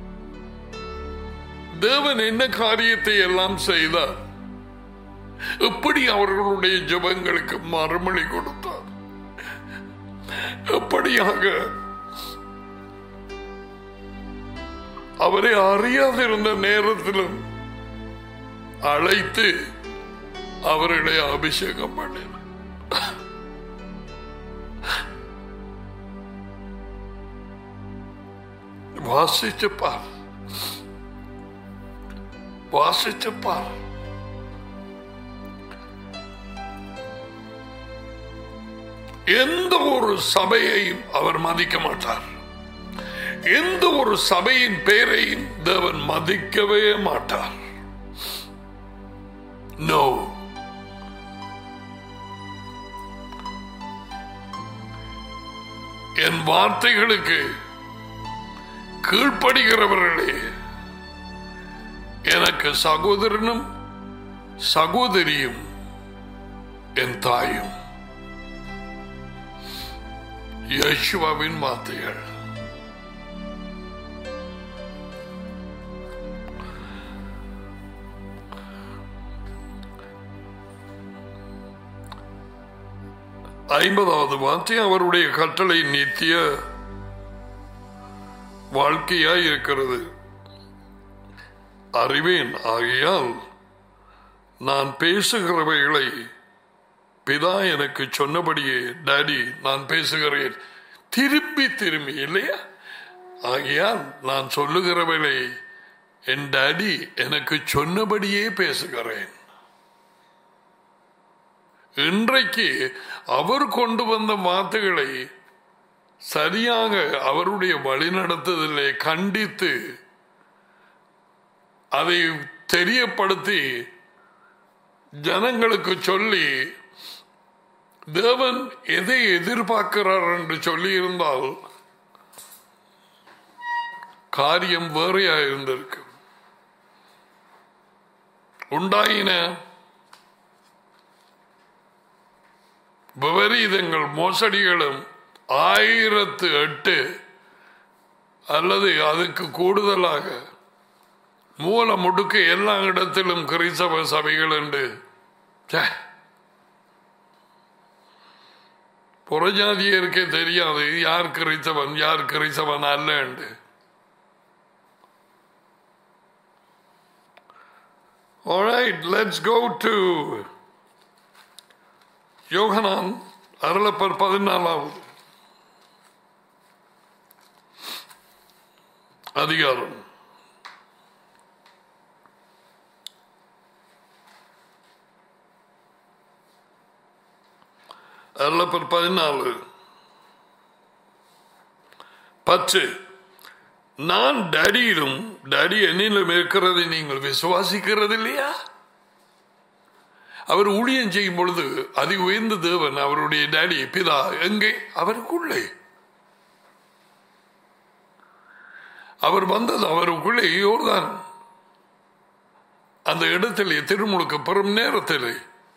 தேவன் என்ன காரியத்தை எல்லாம் செய்தார் எப்படி அவர்களுடைய ஜபங்களுக்கு மறுமொழி கொடுத்தார் எப்படியாக அவரை அறியாதிருந்த நேரத்திலும் அழைத்து அவர்களை அபிஷேகம் பண்ணினார் வாசிச்சு பார் வாசிச்சு பார் எந்த ஒரு சபையையும் அவர் மதிக்க மாட்டார் எந்த ஒரு சபையின் பெயரையும் தேவன் மதிக்கவே மாட்டார் நோ என் வார்த்தைகளுக்கு கீழ்ப்படுகிறவர்களே எனக்கு சகோதரனும் சகோதரியும் என் தாயும் யேசுவாவின் வார்த்தைகள் ஐம்பதாவது வார்த்தை அவருடைய கட்டளை நித்திய வாழ்க்கையாய் இருக்கிறது அறிவேன் ஆகையால் நான் பேசுகிறவைகளை பிதா எனக்கு சொன்னபடியே டாடி நான் பேசுகிறேன் திரும்பி திரும்பி இல்லையா ஆகையால் நான் சொல்லுகிறவளை என் டாடி எனக்கு சொன்னபடியே பேசுகிறேன் இன்றைக்கு அவர் கொண்டு வந்த வார்த்தைகளை சரியாக அவருடைய வழிநடத்துதலை கண்டித்து அதை தெரியப்படுத்தி ஜனங்களுக்கு சொல்லி தேவன் எதை எதிர்பார்க்கிறார் என்று சொல்லி இருந்தால் காரியம் வேறையா இருந்திருக்கு உண்டாயின விபரீதங்கள் மோசடிகளும் ஆயிரத்து எட்டு அல்லது அதுக்கு கூடுதலாக மூல முடுக்கு எல்லா இடத்திலும் கிறிஸ்தவ சபைகள் என்று ச்சே. புறஜாதியருக்கே தெரியாது யார் கிறிஸ்தவன் யார் கிறிஸ்தவன் அல்ல என்று All right, let's go to யோகனான் அருளப்பர் பதினாலாவது அதிகாரம் நடப்பர் பதினாலு பத்து நான் டடியிலும் டடி என்னிலும் இருக்கிறதை நீங்கள் விசுவாசிக்கிறது இல்லையா அவர் ஊழியம் செய்யும் பொழுது அதி உயர்ந்த தேவன் அவருடைய டேடி பிதா எங்கே அவருக்குள்ளே அவர் வந்தது அவருக்குள்ளே யோர்தான் அந்த இடத்திலே திருமுழுக்கு பெறும் நேரத்திலே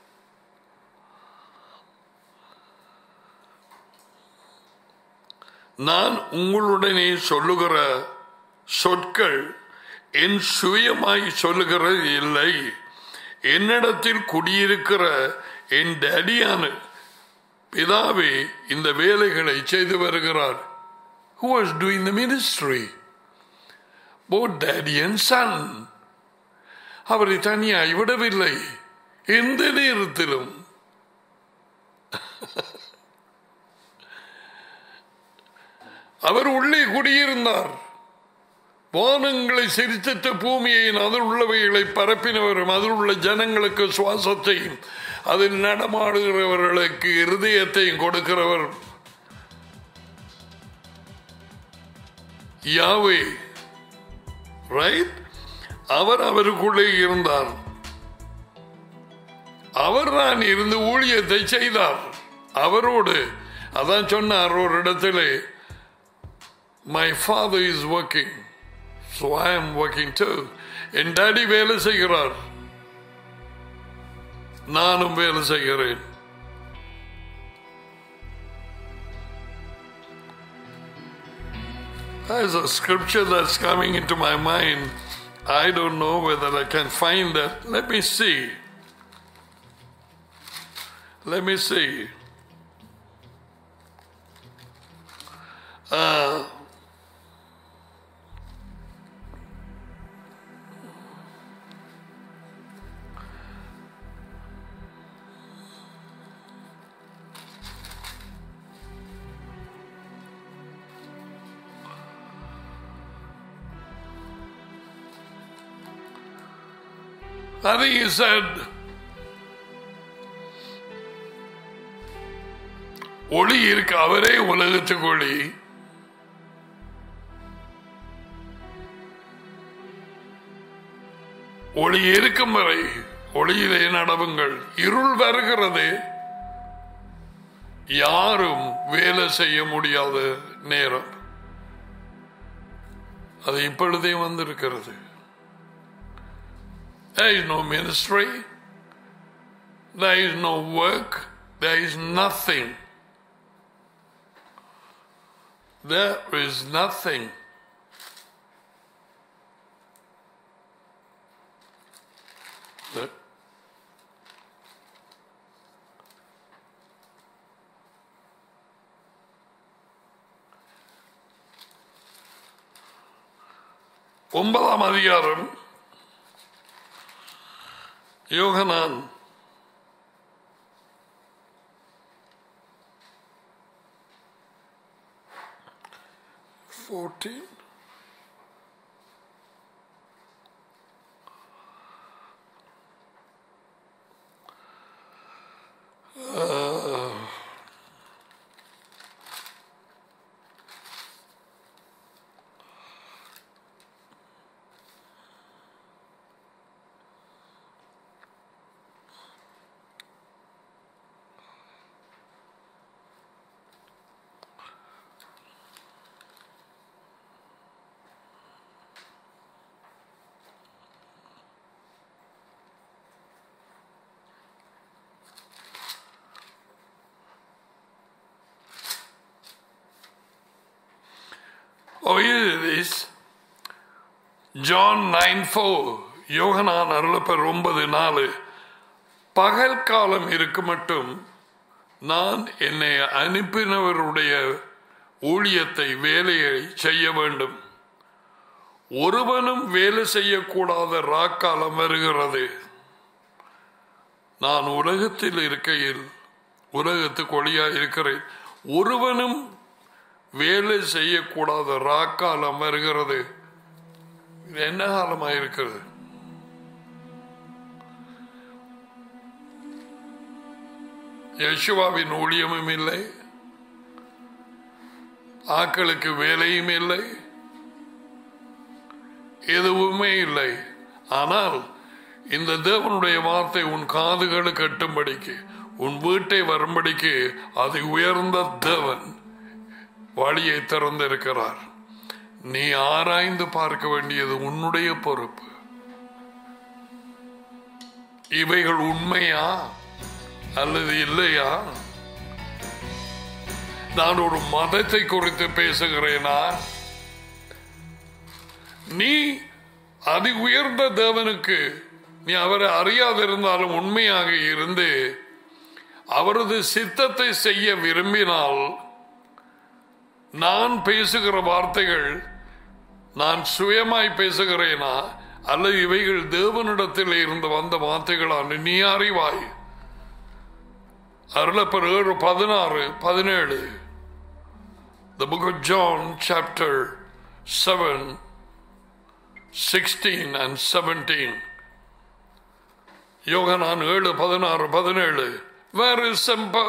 நான் உங்களுடனே சொல்லுகிற சொற்கள் என் சுயமாய் சொல்லுகிறது இல்லை என்னிடத்தில் குடியிருக்கிற என் டேடியான பிதாவே இந்த வேலைகளை செய்து வருகிறார் Who was doing the ministry? Both daddy and son. அவரை தனியாய் விடவில்லை எந்த நேரத்திலும் அவர் உள்ளே குடியிருந்தார் வானங்களை சிரித்திட்ட பூமியை அதில் உள்ளவைகளை பரப்பினவரும் அதில் உள்ள ஜனங்களுக்கு சுவாசத்தையும் அதில் நடமாடுகிறவர்களுக்கு இருதயத்தையும் கொடுக்கிறவர் யாவே ரைட் அவர் அவருக்குள்ளே இருந்தார் அவர் தான் இருந்து ஊழியத்தை செய்தார் அவரோடு அதான் சொன்னார் ஒரு இடத்திலே my father is working so I am working too என் டாடி வேலை செய்கிறார் நானும் வேலை செய்கிறேன் There's a scripture that's coming into my mind. I don't know whether I can find that. Let me see. Let me see. Uh, I think he said, ஒளி இருக்கு அவரே உலகத்துக்கு ஒளி ஒளி இருக்கும் வரை ஒளியிலே நடவுங்கள் இருள் வருகிறது யாரும் வேலை செய்ய முடியாத நேரம் அது இப்பொழுதே வந்திருக்கிறது There is no ministry. There is no work. There is nothing. There is nothing. The- ஒன்பதாம் அதிகாரம் யோகனான் fourteen. Oh, here it is. John nine four யோகனான் அருளப்பர் ஒன்பது நாலு பகல் காலம் இருக்கு மட்டும் நான் என்னை அனுப்பினவருடைய ஊழியத்தை வேலையை செய்ய வேண்டும் ஒருவனும் வேலை செய்யக்கூடாத ராக்காலம் வருகிறது நான் உலகத்தில் இருக்கையில் உலகத்துக்கு ஒளியா இருக்கிறேன் ஒருவனும் வேலை செய்யக்கூடாத ராக்காலம் வருகிறது இது என்ன காலமா இருக்கிறது யசுவாவின் ஊழியமும் இல்லை ஆக்களுக்கு வேலையும் இல்லை எதுவுமே இல்லை ஆனால் இந்த தேவனுடைய வார்த்தை உன் காதுகளுக்கு எட்டும்படிக்கு உன் வீட்டை வரும்படிக்கு அது உயர்ந்த தேவன் வழியை திறந்திருக்கிறார் நீ ஆராய்ந்து பார்க்க வேண்டியது உன்னுடைய பொறுப்பு இவைகள் உண்மையா அல்லது இல்லையா நான் ஒரு மதத்தை குறித்து பேசுகிறேனா நீ அதி உயர்ந்த தேவனுக்கு நீ அவரை அறியாதிருந்தாலும் உண்மையாக இருந்து அவரது சித்தத்தை செய்ய விரும்பினால் நான் பேசுகிற வார்த்தைகள் நான் சுயமாய் பேசுகிறேனா அல்லது இவைகள் தேவனிடத்தில் இருந்து வந்த வார்த்தைகளான நீ அறிவாய் அருளப்பர் ஏழு பதினாறு பதினேழு The book of John, chapter 7, 16 and 17. யோகனான் ஏழு பதினாறு பதினேழு வேறு செம்பா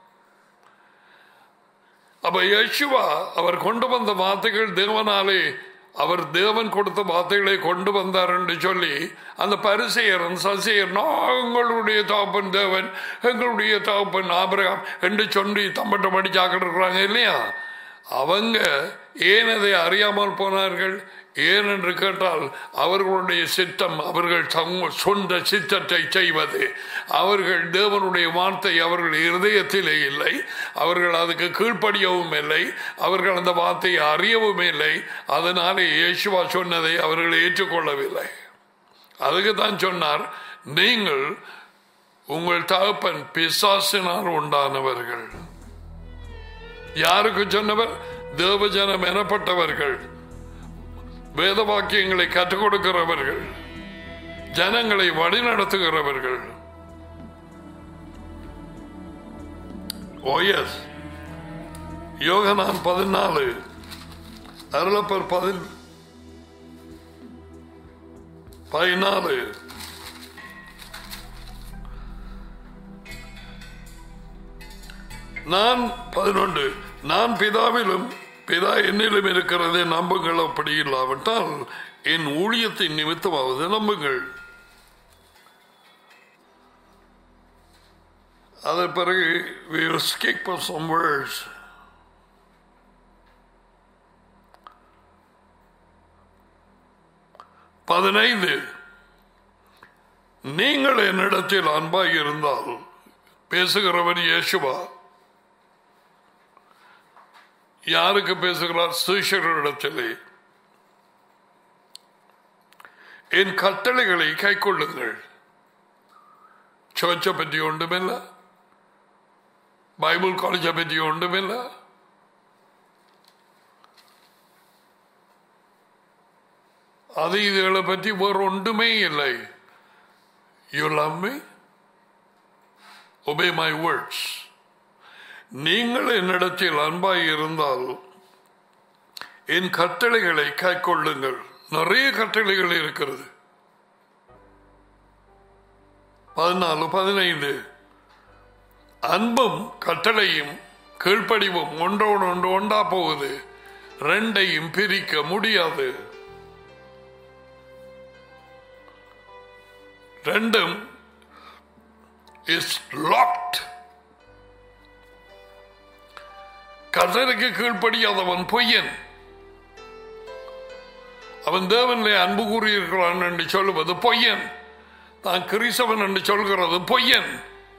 அப்ப யேசுவா அவர் கொண்டு வந்த வார்த்தைகள் தேவனாலே அவர் தேவன் கொடுத்த வார்த்தைகளை கொண்டு வந்தார் என்று சொல்லி அந்த பரிசெயரன் சசியர் எங்களுடைய தகப்பன் தேவன் எங்களுடைய தகப்பன் ஆபிரகாம் என்று சொல்லி தம்பட்டம் அடிச்சாக்கிட்டு இருக்கிறாங்க இல்லையா அவங்க ஏன் அதை அறியாமல் போனார்கள் ஏன் என்று கேட்டால் அவர்களுடைய சித்தம் அவர்கள் தங்க- சொந்த சித்தத்தை செய்வது அவர்கள் தேவனுடைய வார்த்தை அவர்கள் இருதயத்திலே இல்லை அவர்கள் அதுக்கு கீழ்ப்படியவும் இல்லை அவர்கள் அந்த வார்த்தையை அறியவும் இல்லை அதனாலே இயேசுவா சொன்னதை அவர்கள் ஏற்றுக்கொள்ளவில்லை அதுக்கு தான் சொன்னார் நீங்கள் உங்கள் தகப்பன் பிசாசினால் உண்டானவர்கள் யாருக்கு சொன்னவர் தேவஜனம் எனப்பட்டவர்கள் வேத வாக்கியங்களை கற்றுக் கொடுக்கிறவர்கள் ஜனங்களை வழிநடத்துகிறவர்கள் ஓஎஸ் யோகனான் பதினாலு அருளப்பர் பதின் பதினாலு நான் பதினொன்று நான் பிதாவிலும் பிதா என்னிலும் இருக்கிறதை நம்புங்கள் அப்படி இல்லாவிட்டால் என் ஊழியத்தின் நிமித்தமாவது நம்புங்கள் அதன் பிறகு we will skip some words. பதினைந்து நீங்கள் என்னிடத்தில் அன்பாய் இருந்தால் பேசுகிறவர் இயேசுவா யாருக்கு பேசுகிறார் சீஷரிடத்திலே என் கட்டளைகளை கை கொள்ளுங்கள் சர்ச்சை பற்றி ஒன்றுமில்ல பைபிள் காலேஜை பற்றி ஒன்றுமில்ல அது இதுகளை பற்றி வேறு ஒன்றுமே இல்லை you love me obey my words நீங்கள் என்னிடத்தில் அன்பாய் இருந்தால் என் கட்டளைகளை கைக்கொள்ளுங்கள் நிறைய கட்டளைகள் இருக்கிறது பதினாலு பதினைந்து அன்பும் கட்டளையும் கீழ்ப்படிவும் ஒன்றோடு ஒன்று ஒன்றா போகுது ரெண்டையும் பிரிக்க முடியாது ரெண்டும் இஸ் லாக்ட் கர்த்தருக்கு கீழ்ப்படியாதவன் பொய்யன் அவன் தேவனிலே அன்பு கூறியிருக்கிறான் என்று சொல்லுவது பொய்யன் தான் கிறிஸ்தவன் என்று சொல்கிறது பொய்யன்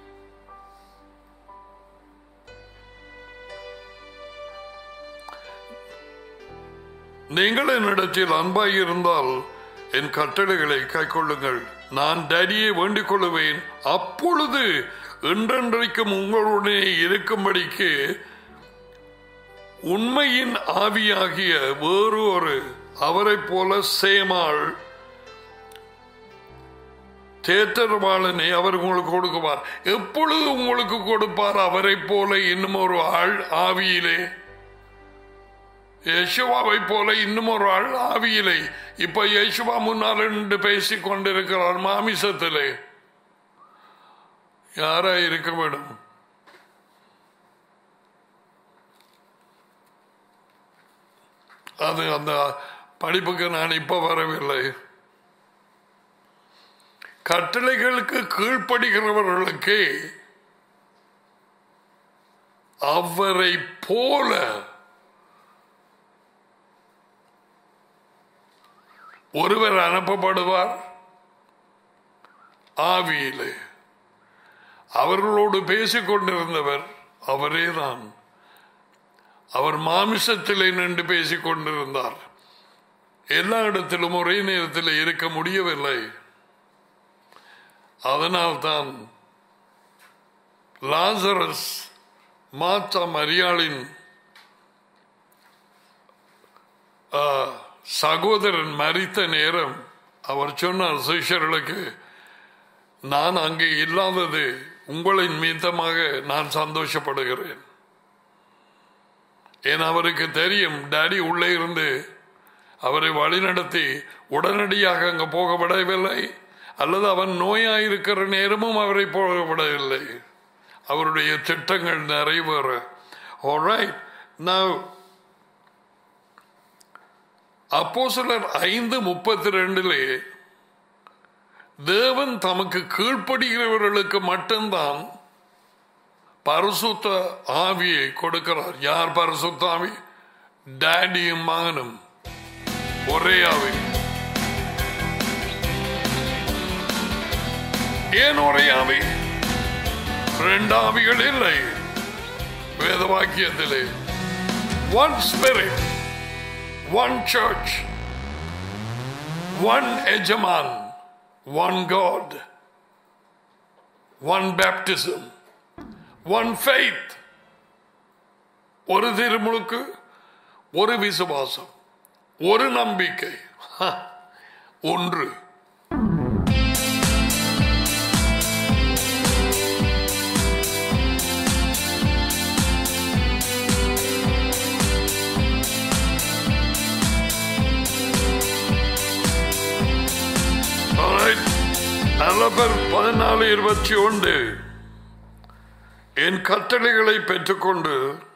நீங்கள் என்னிடத்தில் அன்பாய் இருந்தால் என் கட்டளைகளை கைக்கொள்ளுங்கள் நான் டேடியை வேண்டிக் கொள்ளுவேன் அப்பொழுது என்றென்றைக்கும் உங்களுடனே இருக்கும்படிக்கு உண்மையின் ஆவியாகிய வேறு ஒரு அவரைப் போல சேமாள் தேற்றரவாளனை அவர் உங்களுக்கு கொடுக்குவார் எப்பொழுது உங்களுக்கு கொடுப்பார் அவரைப் போல இன்னும் ஒரு ஆள் ஆவியிலே யேசுவாவை போல இன்னும் ஒரு ஆள் ஆவியிலே இப்ப யேசுவா முன்னால் நின்று பேசிக் கொண்டிருக்கிறார் மாமிசத்திலே யாரா இருக்க வேண்டும் அது அந்த படிப்புக்கு நான் இப்ப வரவில்லை கட்டளைகளுக்கு கீழ்ப்படுகிறவர்களுக்கு அவரை போல ஒருவர் அனுப்பப்படுவார் ஆவியிலே அவர்களோடு பேசிக் கொண்டிருந்தவர் அவரேதான் அவர் மாமிசத்திலே நின்று பேசிக் கொண்டிருந்தார் எல்லா இடத்திலும் ஒரே நேரத்தில் இருக்க முடியவில்லை அதனால்தான் லாசரஸ் மாத்தா மரியாளின் ஆ, சகோதரன் மரித்த நேரம் அவர் சொன்னார் சிஷ்யர்களுக்கு நான் அங்கே இல்லாதது உங்களின் மீதமாக நான் சந்தோஷப்படுகிறேன் ஏன் அவருக்கு தெரியும் டாடி உள்ளே இருந்து அவரை வழிநடத்தி உடனடியாக அங்க போக விடவில்லை அல்லது அவன் நோயாயிருக்கிற நேரமும் அவரை போக விடவில்லை அவருடைய திட்டங்கள் நிறைவேற Alright. Now, அப்போஸ்தலர் ஐந்து முப்பத்தி ரெண்டிலே தேவன் தமக்கு கீழ்ப்படுகிறவர்களுக்கு மட்டும்தான் பரிசுத்த ஆவியை கொடுக்கிறார் யார் பரிசுத்த ஆவி டேடியும் மகனும் ஒரே ஆவி ஏன் ஒரே ஆவி ரெண்டு ஆவிகள் இல்லை வேத வாக்கியத்திலே one spirit one church one எஜமான் one God one baptism one faith ஒரு திருமுழுக்கு ஒரு விசுவாசம் ஒரு நம்பிக்கை ஹ, ஒன்று Alright. நல்லபர் பதினாலு இருபத்தி ஒன்று என் கட்டளைகளை பெற்றுக்கொண்டு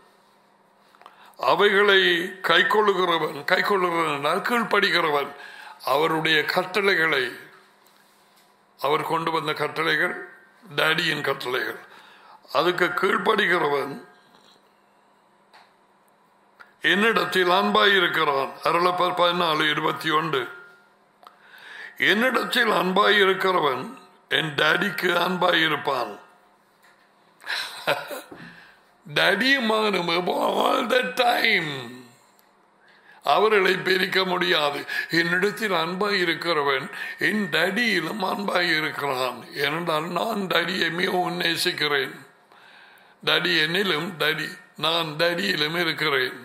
அவைகளை கைக்கொள்ளுகிறவன் கைக்கொள்ளுகிறவன் கீழ்ப்படுகிறவன் அவருடைய கட்டளைகளை அவர் கொண்டு வந்த கட்டளைகள் டேடியின் கட்டளைகள் அதுக்கு கீழ்ப்படுகிறவன் என்னிடத்தில் அன்பாயிருக்கிறான் அருளப்பர் பதினாலு இருபத்தி ஒன்று என்னிடத்தில் அன்பாயிருக்கிறவன் என் டாடிக்கு அன்பாயிருப்பான் டடியும் மகனும் ஆல் த டைம் அவர்களை பிரிக்க முடியாது என்னிடத்தில் அன்பாய் இருக்கிறவன் என் டடியிலும் அன்பாய் இருக்கிறான் ஏனென்றால் நான் டடியை மிகவும் நேசிக்கிறேன் டடி என்னிலும் டடி நான் டடியிலும் இருக்கிறேன்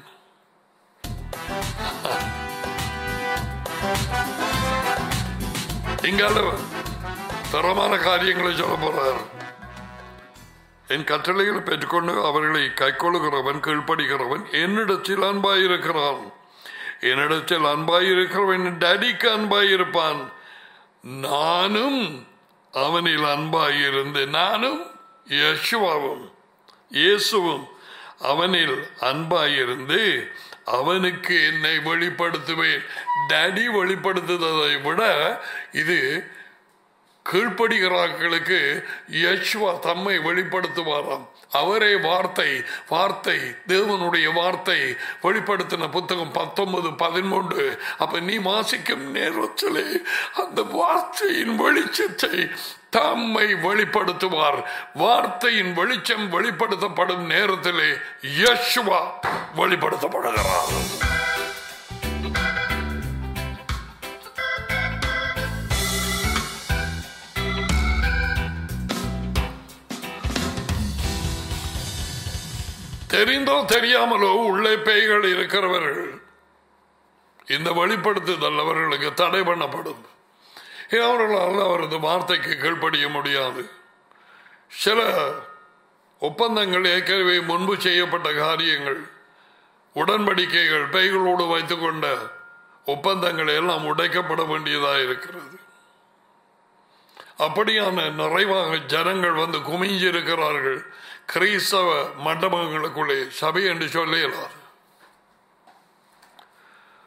இங்கால தரமான காரியங்களை சொல்ல போறார் என் கட்டளைகளை பெற்றுக்கொண்டு அவர்களை கைக்கொள்ளுகிறவன் கீழ்ப்படுகிறவன் என்னிடத்தில் அன்பாயிருக்கிறான் என்னிடத்தில் அன்பாயிருக்கிறவன் என் டடிக்கு அன்பாயிருப்பான் நானும் அவனில் அன்பாயிருந்து நானும் யசுவாவும் இயேசுவும் அவனில் அன்பாயிருந்து அவனுக்கு என்னை வெளிப்படுத்துவேன் டடி வெளிப்படுத்துவதை விட இது கீழ்ப்படுகிறார்களுக்கு யஷ்வா தம்மை வெளிப்படுத்துவாராம் அவரே வார்த்தை வார்த்தை தேவனுடைய வார்த்தை வெளிப்படுத்தின புத்தகம் பத்தொன்பது பதிமூன்று அப்ப நீ வாசிக்கும் நேரத்திலே அந்த வார்த்தையின் வெளிச்சத்தை தம்மை வெளிப்படுத்துவார் வார்த்தையின் வெளிச்சம் வெளிப்படுத்தப்படும் நேரத்திலே யஷ்வா வெளிப்படுத்தப்படுகிறார் தெரிந்தோ தெரியாமலோ உள்ளே பேய்கள் இருக்கிறவர்கள் இந்த வெளிப்படுத்துதல் அவர்களுக்கு தடை பண்ணப்படும் அவர்களால் அவரது வார்த்தைக்கு கீழ்ப்படிய முடியாது சில ஒப்பந்தங்கள் ஏற்கனவே முன்பு செய்யப்பட்ட காரியங்கள் உடன்படிக்கைகள் பேய்களோடு வைத்துக்கொண்ட ஒப்பந்தங்கள் எல்லாம் உடைக்கப்பட வேண்டியதாக இருக்கிறது அப்படியான நிறைவாக ஜனங்கள் வந்து குமிஞ்சிருக்கிறார்கள் கிறிஸ்தவ மண்டபங்களுக்குள்ளே சபை என்று சொல்லலார்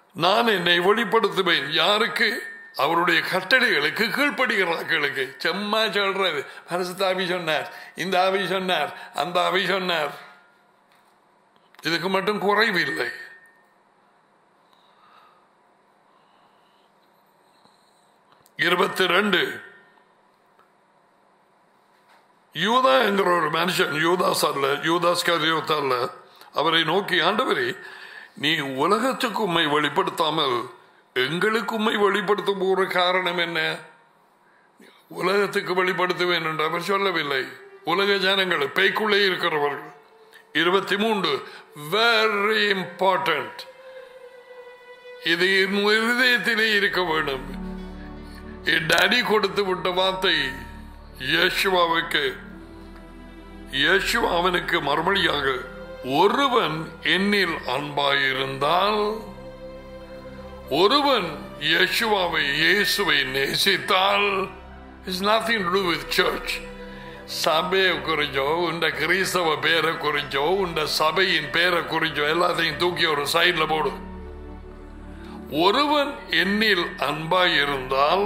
நான் என்னை வெளிப்படுத்துவேன் யாருக்கு அவருடைய கட்டளைகளுக்கு கீழ்ப்படுகிறார்களுக்கு செம்மா சொல்றது பரிசுத்த ஆவி சொன்னார் இந்த ஆவி சொன்னார் அந்த ஆவி சொன்னார் இதுக்கு மட்டும் குறைவில்லை இருபத்தி ரெண்டு யூதா என்கிற ஒரு மனுஷன் யூதாஸ் அல்ல யூதாஸ் கரியோத் அல்ல அவரை நோக்கி ஆண்டவரே நீ உலகத்துக்கு உண்மை வெளிப்படுத்தாமல் எங்களுக்கு உண்மை வெளிப்படுத்த போற காரணம் என்ன உலகத்துக்கு வெளிப்படுத்துவேன் என்று அவர் சொல்லவில்லை உலக ஜனங்கள் பேய்க்குள்ளே இருக்கிறவர்கள் இருபத்தி மூன்று வெரி இம்பார்ட்டன்ட் இது என் இருதயத்திலே இருக்க வேண்டும் என் டாடி கொடுத்து விட்ட வார்த்தை இயேசுவாவுக்கு இயேசுவா அவனுக்கு மறுமொழியாக ஒருவன் என்னில் அன்பாயிருந்தால் ஒருவன் இயேசுவாவை இயேசுவை நேசித்தால் it's nothing to with church சபையை குறிச்சோ உண்ட கிறிஸ்தவ பேரை குறிச்சோ உண்ட சபையின் பேரை குறிச்சோ எல்லாத்தையும் தூக்கி ஒரு சைட்ல போடு ஒருவன் என்னில் அன்பாயிருந்தால்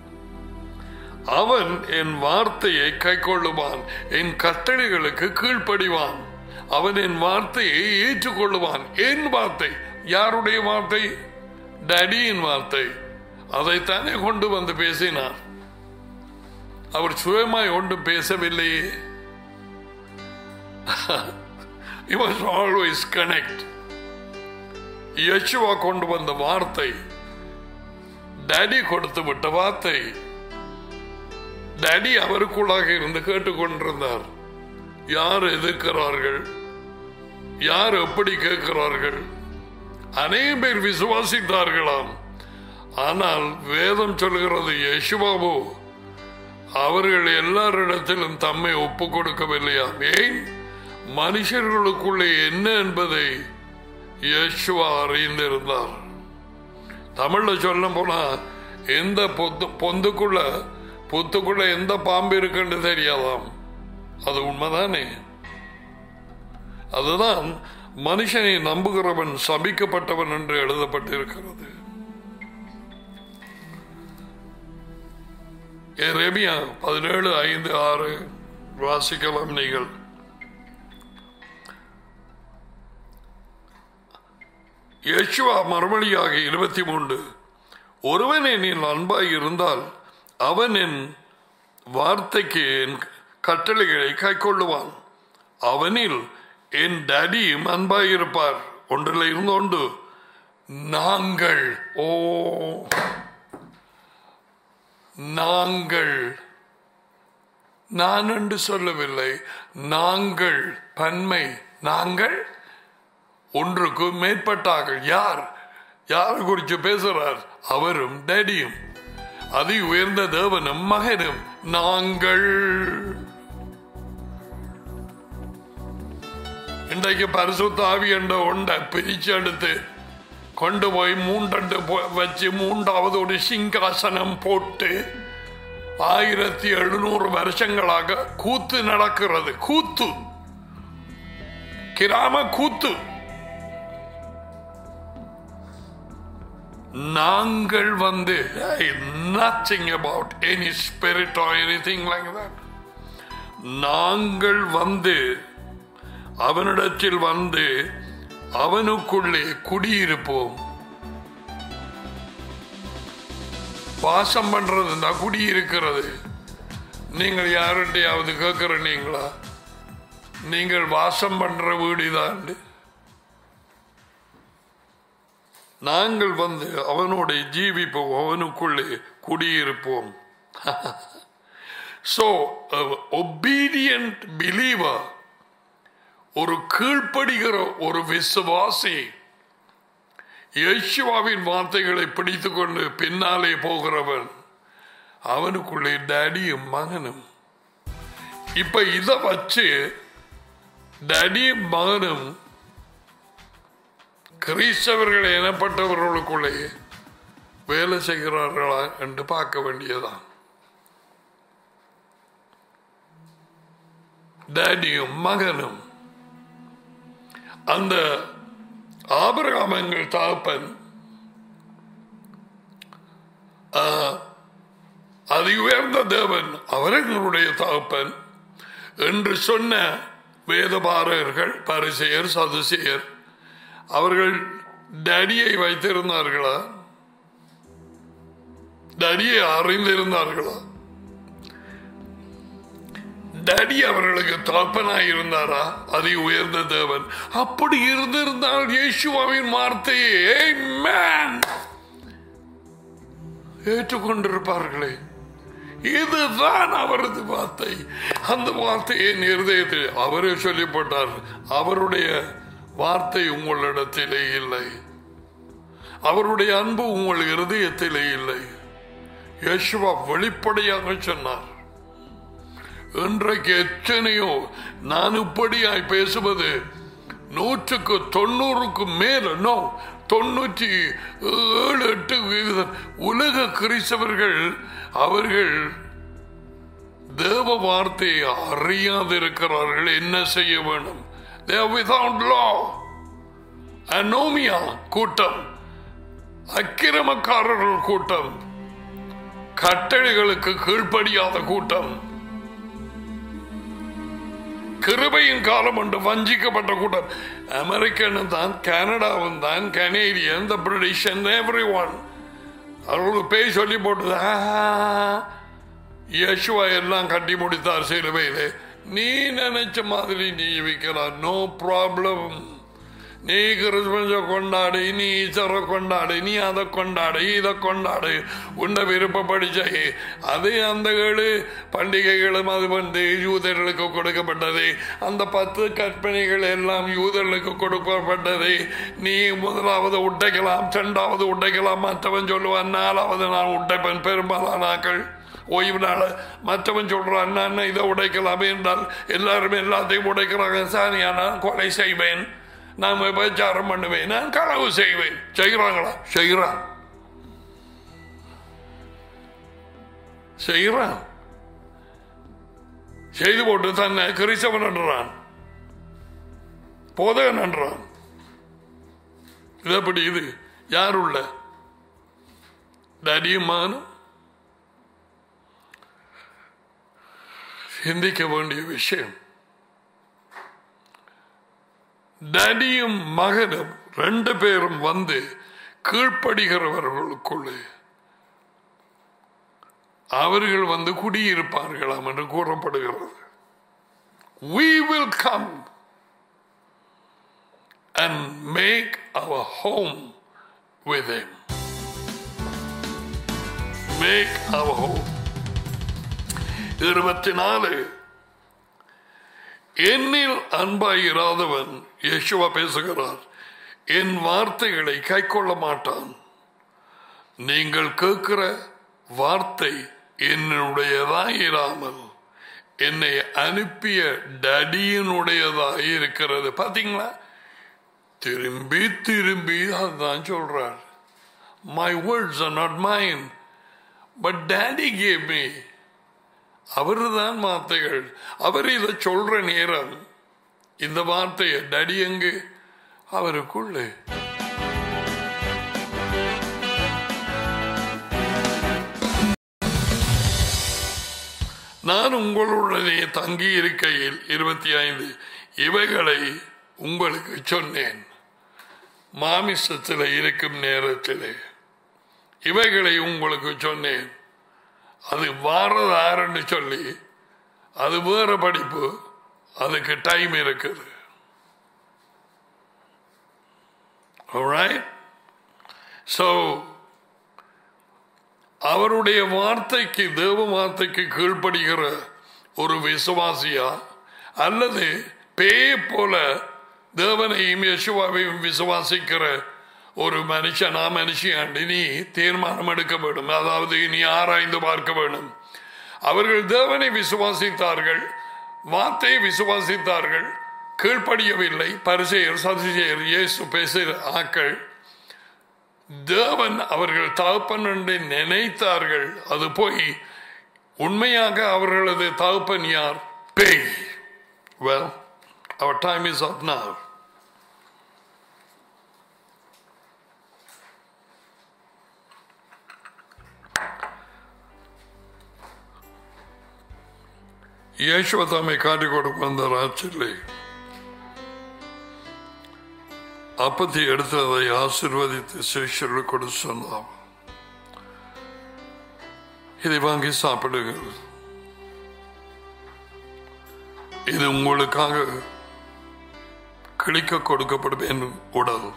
அவன் என் வார்த்தையை கை கொள்ளுவான் என் கட்டளைகளுக்கு கீழ்ப்படிவான் அவன் என் வார்த்தையை ஏற்றுக்கொள்ளுவான் என் வார்த்தை யாருடைய வார்த்தை டடியின் வார்த்தை அதைத்தானே கொண்டு வந்து பேசினார் அவர் சுயமாய் ஒன்றும் பேசவில்லையே He was always connect. Yeshua கொண்டு வந்த வார்த்தை டாடி கொடுத்து விட்ட வார்த்தை டாடி அவருக்குள்ளாக இருந்து கேட்டுக்கொண்டிருந்தார் யார் எதிர்க்கிறார்கள் யார் எப்படி கேட்கிறார்கள் அநேக பேர் விசுவாசித்தார்களாம் ஆனால் வேதம் சொல்கிறது யேசுவாவோ அவர்கள் எல்லாரிடத்திலும் தம்மை ஒப்பு கொடுக்கவில்லையாம் ஏன் மனுஷர்களுக்குள்ளே என்ன என்பதை யேசுவா அறிந்திருந்தார் தமிழ்ல சொல்ல போனா எந்த பொத்து பொந்துக்குள்ள பொத்துக்குள்ள எந்த பாம்பு இருக்குன்னு தெரியாதாம் அது உண்மைதானே அதுதான் மனுஷனை நம்புகிறவன் சபிக்கப்பட்டவன் என்று எழுதப்பட்டிருக்கிறது எரேமியா பதினேழு ஐந்து ஆறு வாசிக்கலாம் நீங்கள் யேசுவா மறுமொழியாக இருபத்தி மூன்று ஒருவன் என்னில் அன்பாய் இருந்தால் அவன் என் வார்த்தைக்கு என் கட்டளைகளை கைக்கொள்ளுவான் அவனில் என் டேடியும் அன்பாய் இருப்பார் ஒன்றில் இருந்தோண்டு நாங்கள் ஓ நாங்கள் நான் என்று சொல்லவில்லை நாங்கள் பன்மை நாங்கள் ஒன்றுக்கு மேற்பட்டார்கள் யார் யார் குறித்து பேசுறார் அவரும் டேடியும் அதி உயர்ந்த தேவனும் மகனும் நாங்கள் இன்றைக்கு பரிசுத்த ஆவி என்ற ஒன்றை பிரிச்சு எடுத்து கொண்டு போய் மூன்றண்டு போ- வச்சு மூன்றாவது ஒரு சிங்காசனம் போட்டு ஆயிரத்தி எழுநூறு வருஷங்களாக கூத்து நடக்கிறது கூத்து கிராம கூத்து நாங்கள் வந்து nothing about any spirit or anything like that நாங்கள் வந்து அவனிடத்தில் வந்து அவனுக்குள்ளே குடியிருப்போம் வாசம் பண்றதுன்னா குடியிருக்கிறது நீங்கள் யார்கிட்டயாவது கேட்கிறீங்களா நீங்கள் வாசம் பண்ற வீடுதான் நாங்கள் வந்து அவனோட ஜீவிப்போம் அவனுக்குள்ளே குடியிருப்போம் ஸோ ஒபீடியன்ட் பிலீவர் ஒரு கீழ்ப்படுகிற ஒரு விசுவாசி யேசுவாவின் வார்த்தைகளை பிடித்துக் கொண்டு பின்னாலே போகிறவன் அவனுக்குள்ளே டேடியும் மகனும் இப்ப இத வச்சு டேடியும் மகனும் கிறிஸ்தவர்கள் எனப்பட்டவர்களுக்குள்ளே வேலை செய்கிறார்களா என்று பார்க்க வேண்டியதான் டேடியும் மகனும் அந்த ஆபரகாமங்கள் தகப்பன் அதி உயர்ந்த தேவன் அவர் எங்களுடைய தகப்பன் என்று சொன்ன வேதபாரகர்கள் பரிசெயர் சதுசெயர் அவர்கள் டடியை வைத்திருந்தார்களா டடியை அறிந்திருந்தார்களா டடி அவர்களுக்கு தகப்பனாய் இருந்தாரா அதி உயர்ந்த தேவன் அப்படி இருந்திருந்தால் இயேசுவாவின் வார்த்தையை Amen. ஏற்றுக்கொண்டிருப்பார்களே இதுதான் அவரது வார்த்தை அந்த வார்த்தையை இருதயத்தில் அவரே சொல்லி போட்டார் அவருடைய வார்த்தை உங்களிடத்திலே இல்லை அவருடைய அன்பு உங்கள் இருதயத்திலே இல்லை யேசுவா வெளிப்படையாக சொன்னார் இன்றைக்கு எத்தனையோ நான் இப்படியாய் பேசுவது நூற்றுக்கு தொண்ணூறுக்கு மேல நோ தொண்ணூற்றி ஏழு எட்டு விகிதம் உலக கிறிஸ்தவர்கள் அவர்கள் தேவ வார்த்தையை அறியாதிருக்கிறார்கள் என்ன செய்ய வேண்டும் விதவுட் லா அனோமியா கூட்டம் அக்கிரமக்காரர்கள் கூட்டம் கட்டளைகளுக்கு கீழ்ப்படியாத கூட்டம் கிருபையின் காலம் உண்டு வஞ்சிக்கப்பட்ட கூட்டம் அமெரிக்கனும் தான் கனடாவும் தான் Canadian the British everyone அவர்களுக்கு பேய் சொல்லி போட்டது யசுவா எல்லாம் கட்டி முடித்தார் சிலுவையிலே நீ நினைச்ச மாதிரி நீ வைக்கலாம் நோ ப்ராப்ளம் நீ கிறிஸ்மஸை கொண்டாடு நீ ஈஸ்வரை கொண்டாடு நீ அதை கொண்டாடு இதை கொண்டாடு உன்னை விருப்பப்படி செய் அது அந்த ஏழு பண்டிகைகளும் அது வந்து யூதர்களுக்கு கொடுக்கப்பட்டது அந்த பத்து கற்பனைகள் எல்லாம் யூதர்களுக்கு கொடுக்கப்பட்டது நீ முதலாவது உடைக்கலாம் இரண்டாவது உடைக்கலாம் மற்றவன் சொல்லுவான் நாலாவது நான் உடைப்பேன் பெரும்பாலானாக்கள் ஓய்வு நாள் மற்றவன் சொல்றான் நான் இதை உடைக்கலாம் என்றால் எல்லாருமே எல்லாத்தையும் உடைக்கிறாங்க சாணியானா கொலை செய்வேன் நான் விபச்சாரம் பண்ணுவேன் நான் களவு செய்வேன் செய்கிறாங்களா செய்கிறான் செய்கிறான் செய்து போட்டு தன்னை கிறிஸ்தவன் என்றான் போதகன் என்றான் இது எப்படி இது யார் உள்ள டடியும் மகனும் சிந்திக்க வேண்டிய விஷயம் டடியும் மகனும் ரெண்டு பேரும் வந்து கீழ்ப்படுகிறவர்களுக்குள்ளே அவர்கள் வந்து குடியிருப்பார்களாம் என்று கூறப்படுகிறது we will come and make our home with him make our home இருபத்தி நாலு என்னில் அன்பாயிராதவன் யேசுவா பேசுகிறார் என் வார்த்தைகளை கை கொள்ள மாட்டான் நீங்கள் கேட்கிற வார்த்தை என்னுடையதாயிராமல் என்னை அனுப்பிய டடியினுடையதாக இருக்கிறது பாத்தீங்களா திரும்பி திரும்பி அதுதான் சொல்றார் my words are not mine but daddy gave me அவர்தான் வார்த்தைகள் அவர் இதை சொல்ற நேரம் இந்த வார்த்தையை டடி எங்கு அவருக்குள்ளே நான் உங்களுடனே தங்கி இருக்கையில் இருபத்தி ஐந்து இவைகளை உங்களுக்கு சொன்னேன் மாமிசத்தில் இருக்கும் நேரத்திலே இவைகளை உங்களுக்கு சொன்னேன் அது வாரதாருன்னு சொல்லி அது வேற படிப்பு அதுக்கு டைம் இருக்குது ஸோ அவருடைய வார்த்தைக்கு தேவ வார்த்தைக்கு கீழ்ப்படுகிற ஒரு விசுவாசியா அல்லது பேய போல தேவனையும் யசுவாவையும் விசுவாசிக்கிற ஒரு மனுஷனா மனுஷியாண்டு நீ தீர்மானம் எடுக்க வேண்டும் அதாவது நீ ஆராய்ந்து பார்க்க வேண்டும் அவர்கள் தேவனை விசுவாசித்தார்கள் வார்த்தையை விசுவாசித்தார்கள் கீழ்ப்படியவில்லை பரிசெயர் சதிசெயர் இயேசு பேசுகிற ஆக்கள் தேவன் அவர்கள் தகப்பன் என்று நினைத்தார்கள் அது போய் உண்மையாக அவர்களது தகப்பன் யார் பேய் வெல் அவர் டைம் இஸ் அப் now യേശുവ തമ്മെ കാട്ടിക്കൊടുക്കുന്ന രാത്രിയിലെ அப்பத்தை எடுத்து அதை ஆசிர்வதித்து சிஷியர்கள் கொடு சொன்னார் இதை வாங்கி சாப்பிடுங்கள் இது உங்களுக்காக கிழிக்க கொடுக்கப்படும் என் உடல்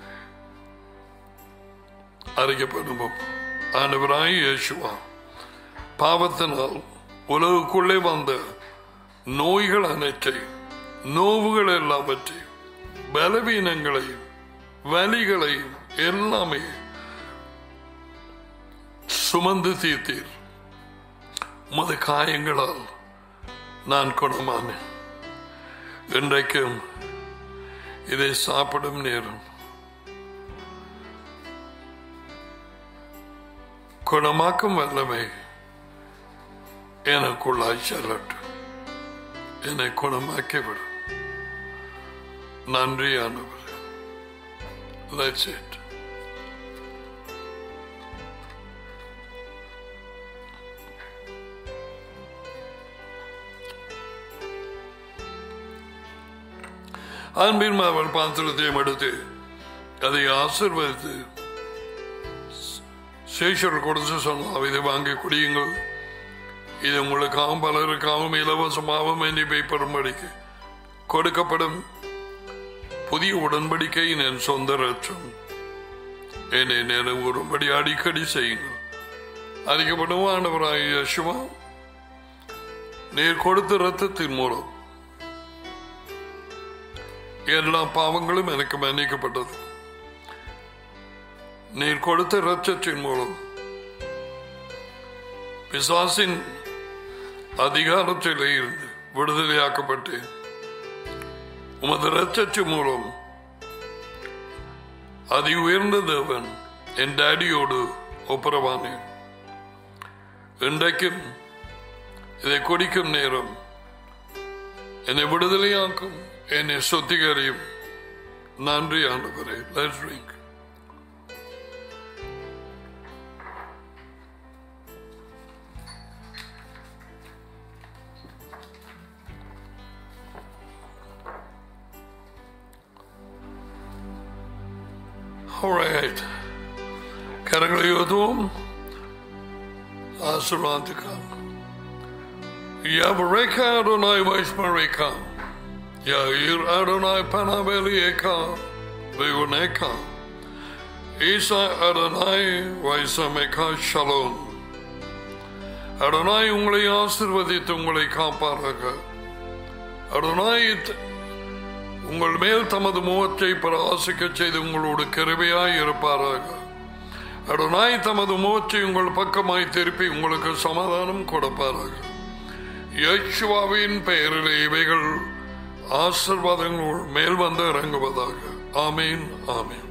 அறிக்கப்படும் ஆண்டவராய் இயேசுவா பாவத்தினால் உலகுக்குள்ளே வந்த நோய்கள் அனைத்தையும் நோவுகள் எல்லாவற்றையும் பலவீனங்களையும் வலிகளையும் எல்லாமே சுமந்து தீர்த்தீர் உமது காயங்களால் நான் குணமானேன் இன்றைக்கும் இதை சாப்பிடும் நேரம் குணமாக்கும் வல்லமை எனக்குள்ளாய் செல்லட்டும் என்னை குணமாக்கிவிடும் நன்றியானவர் That's it. அன்பின் அவள் பாத்திரத்தையும் எடுத்து அதை ஆசிர்வதித்து சேஷர் கொடுத்து சொன்னால் இதை வாங்கி குடியுங்கள் இது உங்களுக்காகவும் பலருக்காகவும் இலவசமாகவும் எண்ணிப்பை பெறும்படிக்கு கொடுக்கப்படும் புதிய உடன்படிக்கையின் என் சொந்த ரச்சம் என்னை நினைவுறும்படி அடிக்கடி செய்யுங்கள் அறிக்கப்படும் ஆண்டவராய் யசுவா நீர் கொடுத்த ரத்தத்தின் மூலம் எல்லா பாவங்களும் எனக்கு மன்னிக்கப்பட்டது நீர் கொடுத்த ரத்தத்தின் மூலம் பிசாசின் அதிகாரத்திலே இருந்து விடுதலையாக்கப்பட்டேன் உமது ரத்தத்தின் மூலம் அதி உயர்ந்த தேவன் என் டாடியோடு ஒப்புரவானேன் இன்றைக்கும் இதை குடிக்கும் நேரம் என்னை விடுதலையாக்கும் என்னை சுத்திகரியும் நன்றி ஆண்டவரே லெட்ஸ் ட்ரிங்க் All right. கரங்களை யோதுவோம் ஆசீர்வாதிക്കാം Yavareka Adonai Vaishmareka Yair Adonai Panabelieka Vivuneka Isa Adonai Vaisameka Shalom Adonai உங்களை ஆசிர்வதித்து உங்களை காப்பாராக அடனாய் உங்கள் மேல் தமது முகத்தை பிரகாசிக்க செய்து உங்களோடு கருவையாய் இருப்பாராக அடனாய் தமது முகத்தை உங்கள் பக்கமாய் திருப்பி உங்களுக்கு சமாதானம் கொடுப்பாராக யேசுவாவின் பெயரில் இவைகள் ஆசிர்வாதங்கள் மேல் வந்து இறங்குவதாக ஆமீன் ஆமீன்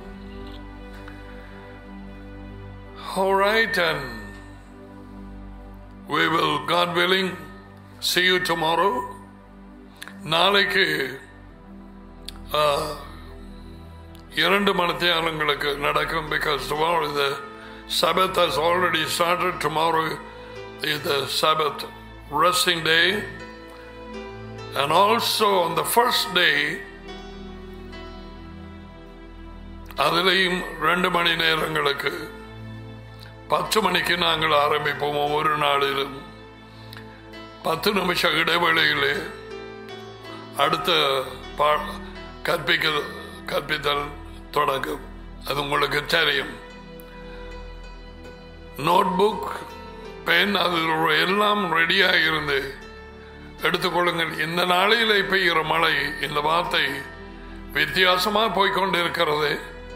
All right, and we will, God willing, see you tomorrow. நாளைக்கு இரண்டு மணித்தியாலங்களுக்கு நடக்கும் because tomorrow the Sabbath has already started. Tomorrow is the Sabbath resting day. And also on the first day, அதிலையும் ரெண்டு மணி நேரங்களுக்கு பத்து மணிக்கு நாங்கள் ஆரம்பிப்போம் ஒவ்வொரு நாளிலும் பத்து நிமிஷம் இடைவெளியிலே அடுத்த பா கற்பிக்க கற்பித்தல் தொடங்கும் அது உங்களுக்கு தெரியும் நோட் புக் பென் அது எல்லாம் ரெடியாக இருந்து எடுத்துக்கொள்ளுங்கள் இந்த நாளையில பெய்கிற மழை இந்த வார்த்தை வித்தியாசமா போய்கொண்டிருக்கிறது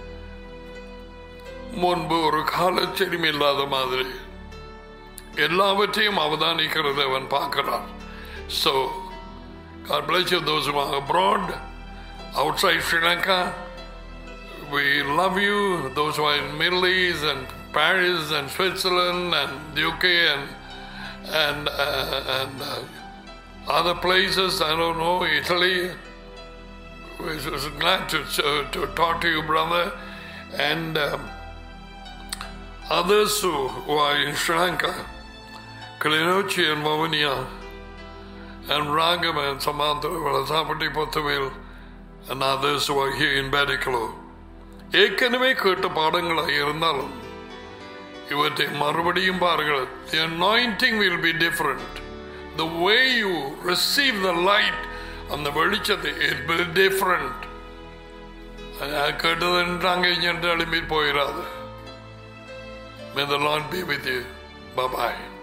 முன்பு ஒரு காலச்செடியும் இல்லாத மாதிரி எல்லாவற்றையும் அவதானிக்கிறது அவன் பார்க்கிறான் so God bless you, those who are abroad, outside Sri Lanka. We love you, those who are in Middle East and Paris and Switzerland and UK and and uh, and uh, other places. I don't know Italy. We was glad to uh, to talk to you, brother, and um, others who, who are in Sri Lanka, Kalinochi and Vavuniya. and Rangam and Samantha Valasapati Pothavil and others who are here in Badikalo. ஏற்கனவே கேட்ட பாடங்களாக இருந்தாலும் இவற்றை மறுபடியும் பாருங்கள் the anointing will be different the way you receive the light அந்த வெளிச்சத்தை it will be different அது கேட்டது என்று அங்கே இங்கே எழுப்பி போயிடாது May the Lord be with you. Bye bye.